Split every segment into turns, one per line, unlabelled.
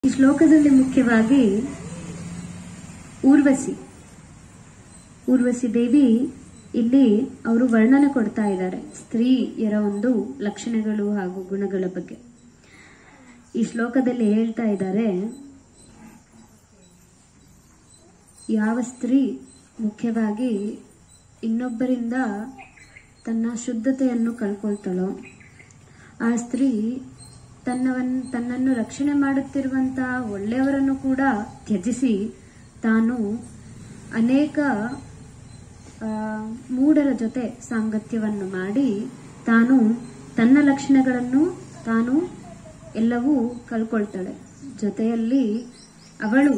ಈ ಶ್ಲೋಕದಲ್ಲಿ ಮುಖ್ಯವಾಗಿ ಊರ್ವಶಿ ಊರ್ವಶಿ ದೇವಿ ಇಲ್ಲಿ ಅವರು ವರ್ಣನೆ ಕೊಡ್ತಾ ಇದ್ದಾರೆ ಸ್ತ್ರೀಯರ ಒಂದು ಲಕ್ಷಣಗಳು ಹಾಗೂ ಗುಣಗಳ ಬಗ್ಗೆ ಈ ಶ್ಲೋಕದಲ್ಲಿ ಹೇಳ್ತಾ ಇದ್ದಾರೆ ಯಾವ ಸ್ತ್ರೀ ಮುಖ್ಯವಾಗಿ ಇನ್ನೊಬ್ಬರಿಂದ ತನ್ನ ಶುದ್ಧತೆಯನ್ನು ಕಳ್ಕೊಳ್ತಾಳೋ ಆ ಸ್ತ್ರೀ ತನ್ನವನ್ ತನ್ನನ್ನು ರಕ್ಷಣೆ ಮಾಡುತ್ತಿರುವಂತಹ ಒಳ್ಳೆಯವರನ್ನು ಕೂಡ ತ್ಯಜಿಸಿ ತಾನು ಅನೇಕ ಆ, ಮೂಢರ ಜೊತೆ ಸಾಂಗತ್ಯವನ್ನು ಮಾಡಿ ತಾನು ತನ್ನ ಲಕ್ಷಣಗಳನ್ನು ತಾನು ಎಲ್ಲವೂ ಕಳ್ಕೊಳ್ತಾಳೆ ಜೊತೆಯಲ್ಲಿ ಅವಳು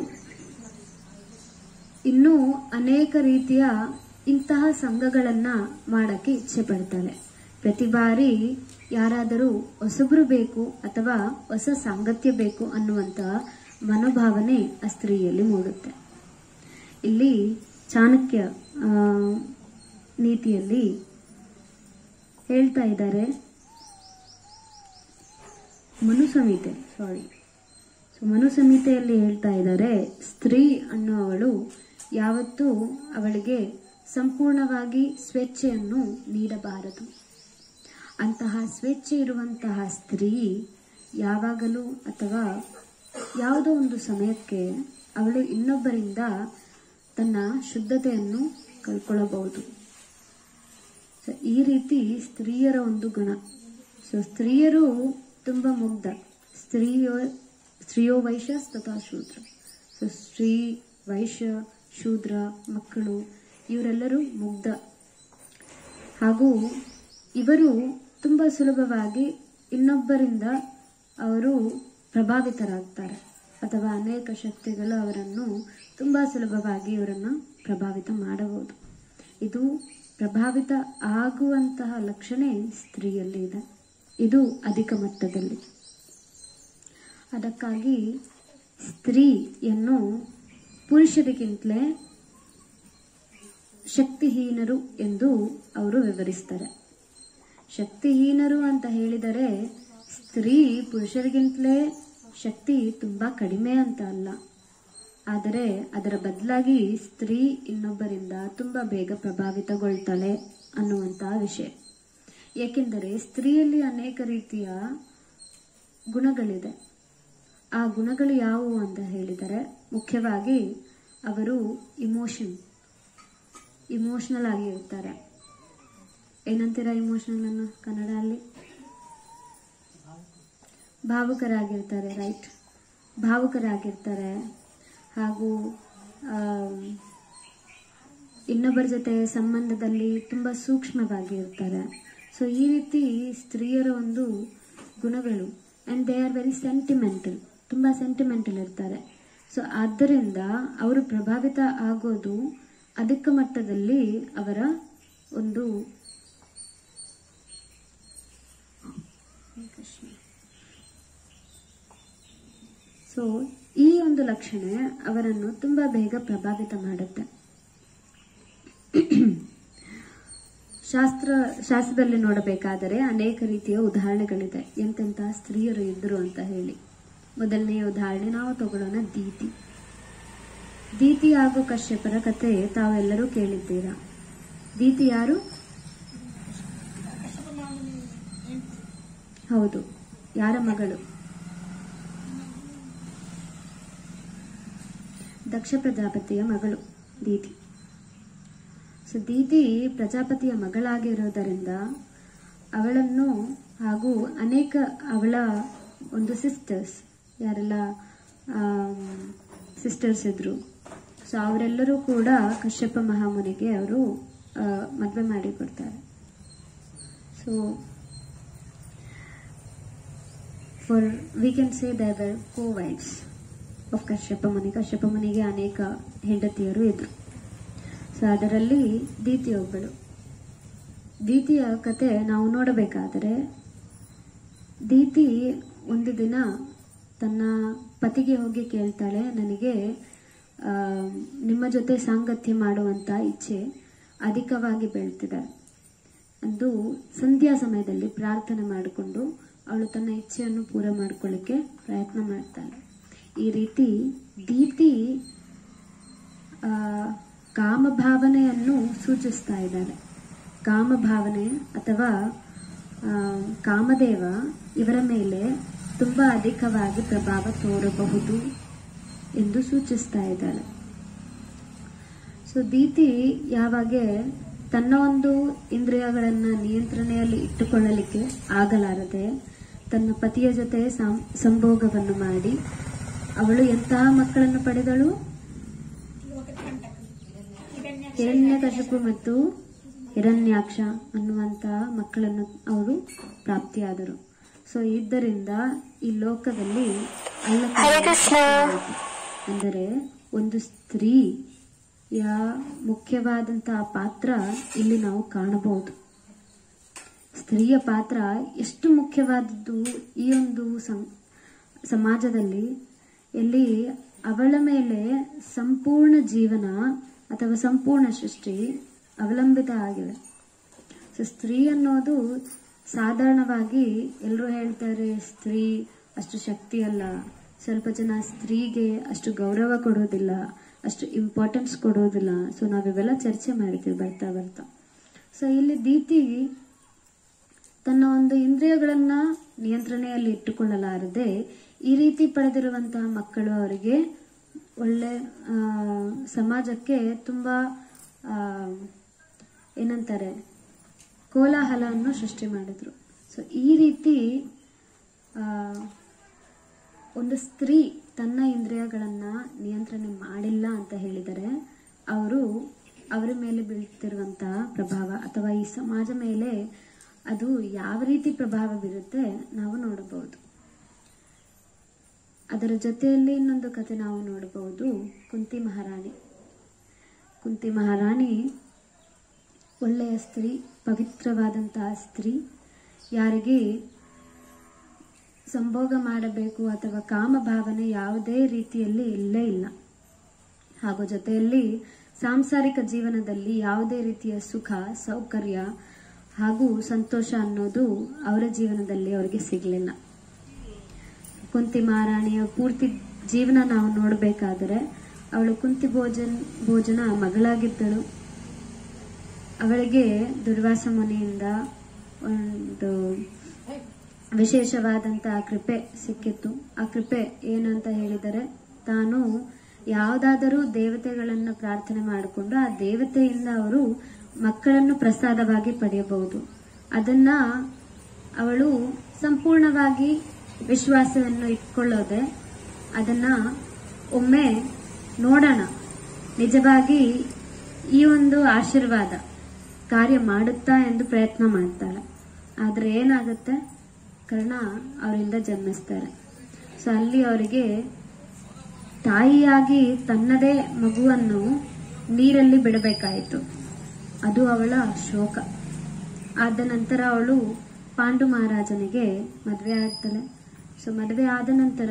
ಇನ್ನೂ ಅನೇಕ ರೀತಿಯ ಇಂತಹ ಸಂಘಗಳನ್ನ ಮಾಡಕ್ಕೆ ಇಚ್ಛೆ ಪಡ್ತಾಳೆ ಪ್ರತಿ ಬಾರಿ ಯಾರಾದರೂ ಹೊಸಬ್ರು ಬೇಕು ಅಥವಾ ಹೊಸ ಸಾಂಗತ್ಯ ಬೇಕು ಅನ್ನುವಂತ ಮನೋಭಾವನೆ ಆ ಸ್ತ್ರೀಯಲ್ಲಿ ಮೂಡುತ್ತೆ ಇಲ್ಲಿ ಚಾಣಕ್ಯ ಆ, ನೀತಿಯಲ್ಲಿ ಹೇಳ್ತಾ ಇದ್ದಾರೆ ಮನು ಸಂಹಿತೆ ಸಾರಿ ಸೊ ಮನು ಸಂಹಿತೆಯಲ್ಲಿ ಹೇಳ್ತಾ ಇದ್ದಾರೆ ಸ್ತ್ರೀ ಅನ್ನುವವಳು ಯಾವತ್ತೂ ಅವಳಿಗೆ ಸಂಪೂರ್ಣವಾಗಿ ಸ್ವೇಚ್ಛೆಯನ್ನು ನೀಡಬಾರದು ಅಂತಹ ಸ್ವೇಚ್ಛೆ ಇರುವಂತಹ ಸ್ತ್ರೀ ಯಾವಾಗಲೂ ಅಥವಾ ಯಾವುದೋ ಒಂದು ಸಮಯಕ್ಕೆ ಅವಳು ಇನ್ನೊಬ್ಬರಿಂದ ತನ್ನ ಶುದ್ಧತೆಯನ್ನು ಕಳ್ಕೊಳ್ಳಬಹುದು ಸೊ ಈ ರೀತಿ ಸ್ತ್ರೀಯರ ಒಂದು ಗುಣ ಸೊ ಸ್ತ್ರೀಯರು ತುಂಬ ಮುಗ್ಧ ಸ್ತ್ರೀಯೋ ಸ್ತ್ರೀಯೋ ವೈಶ್ಯ ತಥಾ ಶೂದ್ರ ಸೊ ಸ್ತ್ರೀ ವೈಶ್ಯ ಶೂದ್ರ ಮಕ್ಕಳು ಇವರೆಲ್ಲರೂ ಮುಗ್ಧ ಹಾಗೂ ಇವರು ತುಂಬ ಸುಲಭವಾಗಿ ಇನ್ನೊಬ್ಬರಿಂದ ಅವರು ಪ್ರಭಾವಿತರಾಗ್ತಾರೆ ಅಥವಾ ಅನೇಕ ಶಕ್ತಿಗಳು ಅವರನ್ನು ತುಂಬ ಸುಲಭವಾಗಿ ಇವರನ್ನು ಪ್ರಭಾವಿತ ಮಾಡಬಹುದು ಇದು ಪ್ರಭಾವಿತ ಆಗುವಂತಹ ಲಕ್ಷಣ ಸ್ತ್ರೀಯಲ್ಲಿ ಇದೆ ಇದು ಅಧಿಕ ಮಟ್ಟದಲ್ಲಿ ಅದಕ್ಕಾಗಿ ಸ್ತ್ರೀಯನ್ನು ಪುರುಷರಿಗಿಂತಲೇ ಶಕ್ತಿಹೀನರು ಎಂದು ಅವರು ವಿವರಿಸ್ತಾರೆ ಶಕ್ತಿಹೀನರು ಅಂತ ಹೇಳಿದರೆ ಸ್ತ್ರೀ ಪುರುಷರಿಗಿಂತಲೇ ಶಕ್ತಿ ತುಂಬಾ ಕಡಿಮೆ ಅಂತ ಅಲ್ಲ ಆದರೆ ಅದರ ಬದಲಾಗಿ ಸ್ತ್ರೀ ಇನ್ನೊಬ್ಬರಿಂದ ತುಂಬಾ ಬೇಗ ಪ್ರಭಾವಿತಗೊಳ್ತಾಳೆ ಅನ್ನುವಂತಹ ವಿಷಯ ಏಕೆಂದರೆ ಸ್ತ್ರೀಯಲ್ಲಿ ಅನೇಕ ರೀತಿಯ ಗುಣಗಳಿದೆ ಆ ಗುಣಗಳು ಯಾವುವು ಅಂತ ಹೇಳಿದರೆ ಮುಖ್ಯವಾಗಿ ಅವರು ಇಮೋಷನ್ ಇಮೋಷನಲ್ ಆಗಿ ಇರ್ತಾರೆ ಏನಂತೀರ ಇಮೋಷನಲ್ ಅನ್ನು ಕನ್ನಡ ಅಲ್ಲಿ ಭಾವುಕರಾಗಿರ್ತಾರೆ ರೈಟ್ ಭಾವುಕರಾಗಿರ್ತಾರೆ ಹಾಗೂ ಆಮ್, ಇನ್ನೊಬ್ಬರ ಜೊತೆ ಸಂಬಂಧದಲ್ಲಿ ತುಂಬ ಸೂಕ್ಷ್ಮವಾಗಿ ಇರ್ತಾರೆ ಸೊ ಈ ರೀತಿ ಸ್ತ್ರೀಯರ ಒಂದು ಗುಣಗಳು and they are very sentimental ತುಂಬ ಸೆಂಟಿಮೆಂಟಲ್ ಇರ್ತಾರೆ ಸೊ ಆದ್ದರಿಂದ ಅವರು ಪ್ರಭಾವಿತ ಆಗೋದು ಅಧಿಕ ಮಟ್ಟದಲ್ಲಿ ಅವರ ಒಂದು ಸೊ ಈ ಒಂದು ಲಕ್ಷಣ ಅವರನ್ನು ತುಂಬಾ ಬೇಗ ಪ್ರಭಾವಿತ ಮಾಡುತ್ತೆ ಶಾಸ್ತ್ರ ಶಾಸ್ತ್ರದಲ್ಲಿ ನೋಡಬೇಕಾದರೆ ಅನೇಕ ರೀತಿಯ ಉದಾಹರಣೆಗಳಿದೆ ಎಂತೆಂತಹ ಸ್ತ್ರೀಯರು ಇದ್ರು ಅಂತ ಹೇಳಿ ಮೊದಲನೆಯ ಉದಾಹರಣೆ ನಾವು ತಗೊಳ್ಳೋಣ ದೀತಿ ದೀತಿ ಹಾಗೂ ಕಶ್ಯಪರ ಕಥೆ ತಾವೆಲ್ಲರೂ ಕೇಳಿದ್ದೀರಾ ದೀತಿ ಯಾರು ಹೌದು ಯಾರ ಮಗಳು ದಕ್ಷ ಪ್ರಜಾಪತಿಯ ಮಗಳು ದೀತಿ ಸೊ ದೀತಿ ಪ್ರಜಾಪತಿಯ ಮಗಳಾಗಿರೋದರಿಂದ ಅವಳನ್ನು ಹಾಗೂ ಅನೇಕ ಅವಳ ಒಂದು ಸಿಸ್ಟರ್ಸ್ ಯಾರೆಲ್ಲ ಸಿಸ್ಟರ್ಸ್ ಇದ್ರು ಸೊ ಅವರೆಲ್ಲರೂ ಕೂಡ ಕಶ್ಯಪ ಮಹಾಮುನಿಗೆ ಅವರು ಮದುವೆ ಮಾಡಿ ಕೊಡ್ತಾರೆ so for we can say they were co wives of Kashyapa Muni Kashyapa ಮುನಿಗೆ ಅನೇಕ ಹೆಂಡತಿಯರು ಇದ್ರು ಸೊ ಅದರಲ್ಲಿ ದೀತಿ ಒಬ್ಬಳು ದೀತಿಯ ಕತೆ ನಾವು ನೋಡಬೇಕಾದರೆ ದೀತಿ ಒಂದು ದಿನ ತನ್ನ ಪತಿಗೆ ಹೋಗಿ ಕೇಳ್ತಾಳೆ ನನಗೆ ಆ, ನಿಮ್ಮ ಜೊತೆ ಸಾಂಗತ್ಯ ಮಾಡುವಂತ ಇಚ್ಛೆ ಅಧಿಕವಾಗಿ ಬೆಳ್ತಿದೆ ಅಂದು ಸಂಧ್ಯಾ ಸಮಯದಲ್ಲಿ ಪ್ರಾರ್ಥನೆ ಮಾಡಿಕೊಂಡು ಅವಳು ತನ್ನ ಇಚ್ಛೆಯನ್ನು ಪೂರ ಮಾಡ್ಕೊಳ್ಳಿಕ್ಕೆ ಪ್ರಯತ್ನ ಮಾಡ್ತಾಳೆ ಈ ರೀತಿ ದೀತಿ ಆ, ಕಾಮಭಾವನೆಯನ್ನು ಸೂಚಿಸ್ತಾ ಇದ್ದಾರೆ ಕಾಮಭಾವನೆ ಅಥವಾ ಆ, ಕಾಮದೇವ ಇವರ ಮೇಲೆ ತುಂಬಾ ಅಧಿಕವಾಗಿ ಪ್ರಭಾವ ತೋರಬಹುದು ಎಂದು ಸೂಚಿಸ್ತಾ ಇದ್ದಾಳೆ ಸೊ ದೀತಿ ಯಾವಾಗ ತನ್ನ ಒಂದು ಇಂದ್ರಿಯಗಳನ್ನ ನಿಯಂತ್ರಣೆಯಲ್ಲಿ ಇಟ್ಟುಕೊಳ್ಳಲಿಕ್ಕೆ ಆಗಲಾರದೆ ತನ್ನ ಪತಿಯ ಜೊತೆ ಸಂ- ಸಂಭೋಗವನ್ನು ಮಾಡಿ ಅವಳು ಎಂತಹ ಮಕ್ಕಳನ್ನು ಪಡೆದಳು ಹಿರಣ್ಯಕಶಿಪು ಮತ್ತು ಹಿರಣ್ಯಾಕ್ಷ ಅನ್ನುವಂತಹ ಮಕ್ಕಳನ್ನು ಅವರು ಪ್ರಾಪ್ತಿಯಾದರು ಸೊ ಇದರಿಂದ ಈ ಲೋಕದಲ್ಲಿ ಅಲ್ಲಕಲ್ಲ ಅಂದರೆ ಒಂದು ಸ್ತ್ರೀ ಯಾ ಮುಖ್ಯವಾದಂತಹ ಪಾತ್ರ ಇಲ್ಲಿ ನಾವು ಕಾಣಬಹುದು ಸ್ತ್ರೀಯ ಪಾತ್ರ ಎಷ್ಟು ಮುಖ್ಯವಾದದ್ದು ಈ ಒಂದು ಸಂ- ಸಮಾಜದಲ್ಲಿ ಎಲ್ಲಿ ಅವಳ ಮೇಲೆ ಸಂಪೂರ್ಣ ಜೀವನ ಅಥವಾ ಸಂಪೂರ್ಣ ಸೃಷ್ಟಿ ಅವಲಂಬಿತ ಆಗಿದೆ ಸೊ ಸ್ತ್ರೀ ಅನ್ನೋದು ಸಾಧಾರಣವಾಗಿ ಎಲ್ಲರೂ ಹೇಳ್ತಾರೆ ಸ್ತ್ರೀ ಅಷ್ಟು ಶಕ್ತಿ ಅಲ್ಲ ಸ್ವಲ್ಪ ಜನ ಸ್ತ್ರೀಗೆ ಅಷ್ಟು ಗೌರವ ಕೊಡೋದಿಲ್ಲ ಅಷ್ಟು ಇಂಪಾರ್ಟೆನ್ಸ್ ಕೊಡೋದಿಲ್ಲ ಸೊ ನಾವಿವೆಲ್ಲ ಚರ್ಚೆ ಮಾಡಿದ್ದೀವಿ ಬರ್ತಾ ಬರ್ತಾ ಸೊ ಇಲ್ಲಿ ದೀತಿ ತನ್ನ ಒಂದು ಇಂದ್ರಿಯಗಳನ್ನ ನಿಯಂತ್ರಣೆಯಲ್ಲಿ ಇಟ್ಟುಕೊಳ್ಳಲಾರದೆ ಈ ರೀತಿ ಪಡೆದಿರುವಂತಹ ಮಕ್ಕಳು ಅವರಿಗೆ ಒಳ್ಳೆ ಆ, ಸಮಾಜಕ್ಕೆ ತುಂಬಾ ಆ, ಏನಂತಾರೆ ಕೋಲಾಹಲವನ್ನು ಸೃಷ್ಟಿ ಮಾಡಿದ್ರು ಸೊ ಈ ರೀತಿ ಆ, ಒಂದು ಸ್ತ್ರೀ ತನ್ನ ಇಂದ್ರಿಯಗಳನ್ನ ನಿಯಂತ್ರಣೆ ಮಾಡಿಲ್ಲ ಅಂತ ಹೇಳಿದರೆ ಅವರು ಅವರ ಮೇಲೆ ಬೀಳ್ತಿರುವಂತಹ ಪ್ರಭಾವ ಅಥವಾ ಈ ಸಮಾಜ ಮೇಲೆ ಅದು ಯಾವ ರೀತಿ ಪ್ರಭಾವ ಬೀರುತ್ತೆ ನಾವು ನೋಡಬಹುದು ಅದರ ಜೊತೆಯಲ್ಲಿ ಇನ್ನೊಂದು ಕತೆ ನಾವು ನೋಡಬಹುದು ಕುಂತಿ ಮಹಾರಾಣಿ ಕುಂತಿ ಮಹಾರಾಣಿ ಒಳ್ಳೆಯ ಸ್ತ್ರೀ ಪವಿತ್ರವಾದಂತಹ ಸ್ತ್ರೀ ಯಾರಿಗೆ ಸಂಭೋಗ ಮಾಡಬೇಕು ಅಥವಾ ಕಾಮಭಾವನೆ ಯಾವುದೇ ರೀತಿಯಲ್ಲಿ ಇಲ್ಲೇ ಇಲ್ಲ ಹಾಗೂ ಜೊತೆಯಲ್ಲಿ ಸಾಂಸಾರಿಕ ಜೀವನದಲ್ಲಿ ಯಾವುದೇ ರೀತಿಯ ಸುಖ ಸೌಕರ್ಯ ಹಾಗೂ ಸಂತೋಷ ಅನ್ನೋದು ಅವರ ಜೀವನದಲ್ಲಿ ಅವರಿಗೆ ಸಿಗಲಿಲ್ಲ ಕುಂತಿ ಮಹಾರಾಣಿಯ ಪೂರ್ತಿ ಜೀವನ ನಾವು ನೋಡಬೇಕಾದರೆ ಅವಳು ಕುಂತಿ ಭೋಜನ್ ಭೋಜನ ಮಗಳಾಗಿದ್ದಳು ಅವಳಿಗೆ ದುರ್ವಾಸ ಮುನಿಯಿಂದ ಒಂದು ವಿಶೇಷವಾದಂತಹ ಕೃಪೆ ಸಿಕ್ಕಿತ್ತು ಆ ಕೃಪೆ ಏನಂತ ಹೇಳಿದರೆ ತಾನು ಯಾವುದಾದರೂ ದೇವತೆಗಳನ್ನು ಪ್ರಾರ್ಥನೆ ಮಾಡಿಕೊಂಡು ಆ ದೇವತೆಯಿಂದ ಅವರು ಮಕ್ಕಳನ್ನು ಪ್ರಸಾದವಾಗಿ ಪಡೆಯಬಹುದು ಅದನ್ನ ಅವಳು ಸಂಪೂರ್ಣವಾಗಿ ವಿಶ್ವಾಸವನ್ನು ಇಟ್ಕೊಳ್ಳೋದೆ ಅದನ್ನ ಒಮ್ಮೆ ನೋಡೋಣ ನಿಜವಾಗಿ ಈ ಒಂದು ಆಶೀರ್ವಾದ ಕಾರ್ಯ ಮಾಡುತ್ತಾ ಎಂದು ಪ್ರಯತ್ನ ಮಾಡ್ತಾಳೆ ಆದ್ರೆ ಏನಾಗುತ್ತೆ ಕರ್ಣ ಅವರಿಂದ ಜನ್ಮಿಸ್ತಾರೆ ಸೊ ಅಲ್ಲಿ ಅವರಿಗೆ ತಾಯಿಯಾಗಿ ತನ್ನದೇ ಮಗುವನ್ನು ನೀರಲ್ಲಿ ಬಿಡಬೇಕಾಯಿತು ಅದು ಅವಳ ಶೋಕ ಆದ ನಂತರ ಅವಳು ಪಾಂಡು ಮಹಾರಾಜನಿಗೆ ಮದುವೆ ಆಗ್ತಾಳೆ ಸೊ ಮದುವೆ ಆದ ನಂತರ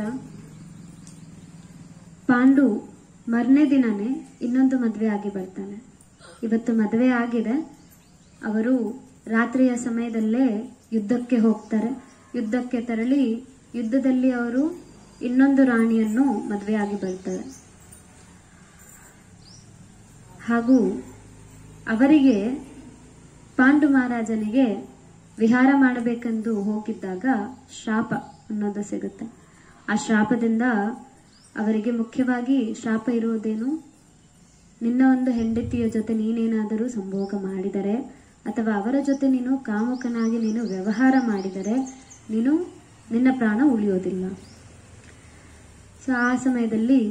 ಪಾಂಡು ಮರನೇ ದಿನನೇ ಇನ್ನೊಂದು ಮದುವೆ ಆಗಿ ಬರ್ತಾನೆ ಇವತ್ತು ಮದುವೆ ಆಗಿದೆ ಅವರು ರಾತ್ರಿಯ ಸಮಯದಲ್ಲೇ ಯುದ್ಧಕ್ಕೆ ಹೋಗ್ತಾರೆ ಯುದ್ಧಕ್ಕೆ ತೆರಳಿ ಯುದ್ಧದಲ್ಲಿ ಅವರು ಇನ್ನೊಂದು ರಾಣಿಯನ್ನು ಮದುವೆಯಾಗಿ ಬರ್ತಾರೆ ಹಾಗೂ ಅವರಿಗೆ ಪಾಂಡು ಮಹಾರಾಜನಿಗೆ ವಿಹಾರ ಮಾಡಬೇಕೆಂದು ಹೋಗಿದ್ದಾಗ ಶಾಪ ಅನ್ನೋದು ಸಿಗುತ್ತೆ ಆ ಶಾಪದಿಂದ ಅವರಿಗೆ ಮುಖ್ಯವಾಗಿ ಶಾಪ ಇರುವುದೇನು ನಿನ್ನ ಒಂದು ಹೆಂಡತಿಯ ಜೊತೆ ನೀನೇನಾದರೂ ಸಂಭೋಗ ಮಾಡಿದರೆ ಅಥವಾ ಅವರ ಜೊತೆ ನೀನು ಕಾಮುಕನಾಗಿ ನೀನು ವ್ಯವಹಾರ ಮಾಡಿದರೆ ನೀನು ನಿನ್ನ ಪ್ರಾಣ ಉಳಿಯೋದಿಲ್ಲ ಸೊ ಆ ಸಮಯದಲ್ಲಿ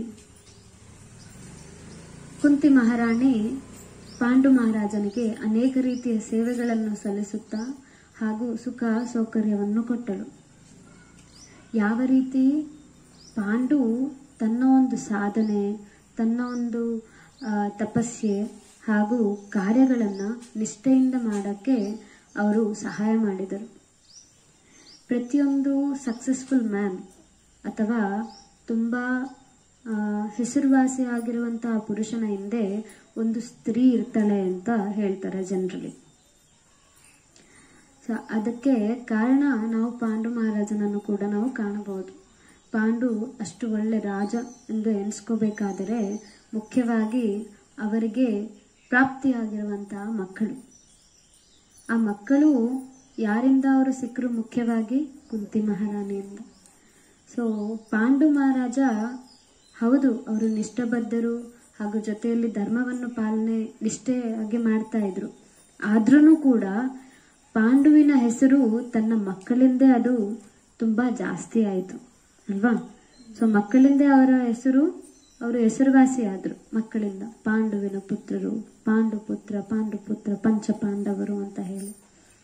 ಕುಂತಿ ಮಹಾರಾಣಿ ಪಾಂಡು ಮಹಾರಾಜನಿಗೆ ಅನೇಕ ರೀತಿಯ ಸೇವೆಗಳನ್ನು ಸಲ್ಲಿಸುತ್ತಾ ಹಾಗೂ ಸುಖ ಸೌಕರ್ಯವನ್ನು ಕೊಟ್ಟಳು ಯಾವ ರೀತಿ ಪಾಂಡು ತನ್ನ ಒಂದು ಸಾಧನೆ ತನ್ನ ಒಂದು ಆ, ತಪಸ್ಯೆ ಹಾಗೂ ಕಾರ್ಯಗಳನ್ನು ನಿಷ್ಠೆಯಿಂದ ಮಾಡೋಕ್ಕೆ ಅವರು ಸಹಾಯ ಮಾಡಿದರು ಪ್ರತಿಯೊಂದು ಸಕ್ಸಸ್ಫುಲ್ ಮ್ಯಾನ್ ಅಥವಾ ತುಂಬ ಆ, ಹೆಸರುವಾಸಿಯಾಗಿರುವಂತಹ ಪುರುಷನ ಹಿಂದೆ ಒಂದು ಸ್ತ್ರೀ ಇರ್ತಾಳೆ ಅಂತ ಹೇಳ್ತಾರೆ ಜನರಲಿ ಸೊ ಅದಕ್ಕೆ ಕಾರಣ ನಾವು ಪಾಂಡು ಮಹಾರಾಜನನ್ನು ಕೂಡ ನಾವು ಕಾಣಬಹುದು ಪಾಂಡು ಅಷ್ಟು ಒಳ್ಳೆ ರಾಜ ಎಂದು ಎಣಿಸ್ಕೋಬೇಕಾದರೆ ಮುಖ್ಯವಾಗಿ ಅವರಿಗೆ ಪ್ರಾಪ್ತಿಯಾಗಿರುವಂತಹ ಮಕ್ಕಳು ಆ ಮಕ್ಕಳು ಯಾರಿಂದ ಅವರು ಸಿಕ್ಕರು ಮುಖ್ಯವಾಗಿ ಕುಂತಿ ಮಹಾರಾಣಿಯಿಂದ ಸೊ ಪಾಂಡು ಮಹಾರಾಜ ಹೌದು ಅವರು ನಿಷ್ಠಬದ್ಧರು ಹಾಗೂ ಜೊತೆಯಲ್ಲಿ ಧರ್ಮವನ್ನು ಪಾಲನೆ ನಿಷ್ಠೆಯಾಗಿ ಮಾಡ್ತಾ ಇದ್ರು ಆದ್ರೂ ಕೂಡ ಪಾಂಡುವಿನ ಹೆಸರು ತನ್ನ ಮಕ್ಕಳಿಂದೇ ಅದು ತುಂಬಾ ಜಾಸ್ತಿ ಆಯಿತು ಅಲ್ವಾ ಸೊ ಮಕ್ಕಳಿಂದ ಅವರ ಹೆಸರು ಅವರು ಹೆಸರುವಾಸಿ ಆದ್ರು ಮಕ್ಕಳಿಂದ ಪಾಂಡುವಿನ ಪುತ್ರರು ಪಾಂಡು ಪುತ್ರ ಪಾಂಡು ಪುತ್ರ ಪಂಚ ಪಾಂಡವರು ಅಂತ ಹೇಳಿ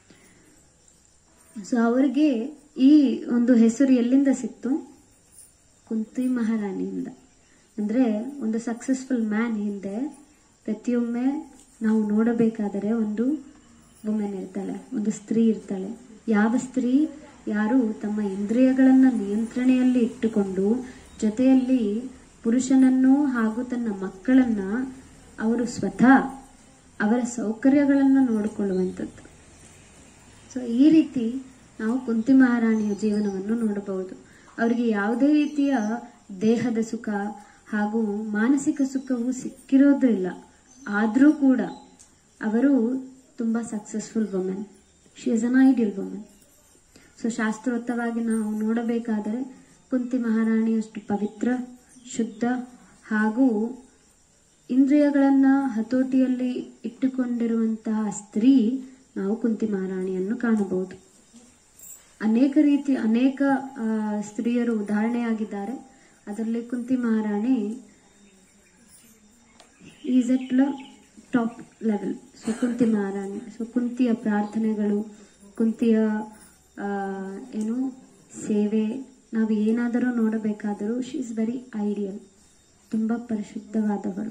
ಸೊ ಅವರಿಗೆ ಈ ಒಂದು ಹೆಸರು ಎಲ್ಲಿಂದ ಸಿಕ್ತು ಕುಂತಿ ಮಹಾರಾಣಿಯಿಂದ ಅಂದ್ರೆ ಒಂದು ಸಕ್ಸಸ್ಫುಲ್ ಮ್ಯಾನ್ ಹಿಂದೆ ಪ್ರತಿಯೊಮ್ಮೆ ನಾವು ನೋಡಬೇಕಾದರೆ ಒಂದು ವುಮೆನ್ ಇರ್ತಾಳೆ ಒಂದು ಸ್ತ್ರೀ ಇರ್ತಾಳೆ ಯಾವ ಸ್ತ್ರೀ ಯಾರು ತಮ್ಮ ಇಂದ್ರಿಯಗಳನ್ನ ನಿಯಂತ್ರಣೆಯಲ್ಲಿ ಇಟ್ಟುಕೊಂಡು ಜೊತೆಯಲ್ಲಿ ಪುರುಷನನ್ನು ಹಾಗೂ ತನ್ನ ಮಕ್ಕಳನ್ನ ಅವರು ಸ್ವತಃ ಅವರ ಸೌಕರ್ಯಗಳನ್ನು ನೋಡಿಕೊಳ್ಳುವಂಥದ್ದು ಸೊ ಈ ರೀತಿ ನಾವು ಕುಂತಿ ಮಹಾರಾಣಿಯ ಜೀವನವನ್ನು ನೋಡಬಹುದು ಅವರಿಗೆ ಯಾವುದೇ ರೀತಿಯ ದೇಹದ ಸುಖ ಹಾಗೂ ಮಾನಸಿಕ ಸುಖವು ಸಿಕ್ಕಿರೋದಿಲ್ಲ ಆದರೂ ಕೂಡ ಅವರು ತುಂಬ successful women she is an ideal women so ಶಾಸ್ತ್ರೋಕ್ತವಾಗಿ ನಾವು ನೋಡಬೇಕಾದರೆ ಕುಂತಿ ಮಹಾರಾಣಿಯಷ್ಟು ಪವಿತ್ರ ಶುದ್ಧ ಹಾಗೂ ಇಂದ್ರಿಯಗಳನ್ನ ಹತೋಟಿಯಲ್ಲಿ ಇಟ್ಟುಕೊಂಡಿರುವಂತಹ ಸ್ತ್ರೀ ನಾವು ಕುಂತಿ ಮಹಾರಾಣಿಯನ್ನು ಕಾಣಬಹುದು ಅನೇಕ ರೀತಿ ಅನೇಕ ಆ, ಸ್ತ್ರೀಯರು ಉದಾಹರಣೆಯಾಗಿದ್ದಾರೆ ಅದರಲ್ಲಿ ಕುಂತಿ ಮಹಾರಾಣಿ is at the top level so Kunti Maharani so ಕುಂತಿಯ ಪ್ರಾರ್ಥನೆಗಳು ಕುಂತಿಯ ಆ, ಏನು ಸೇವೆ ನಾವು ಏನಾದರೂ ನೋಡಬೇಕಾದರೂ ಶಿ ಇಸ್ ವೆರಿ ಐಡಿಯಲ್ ತುಂಬ ಪರಿಶುದ್ಧವಾದವರು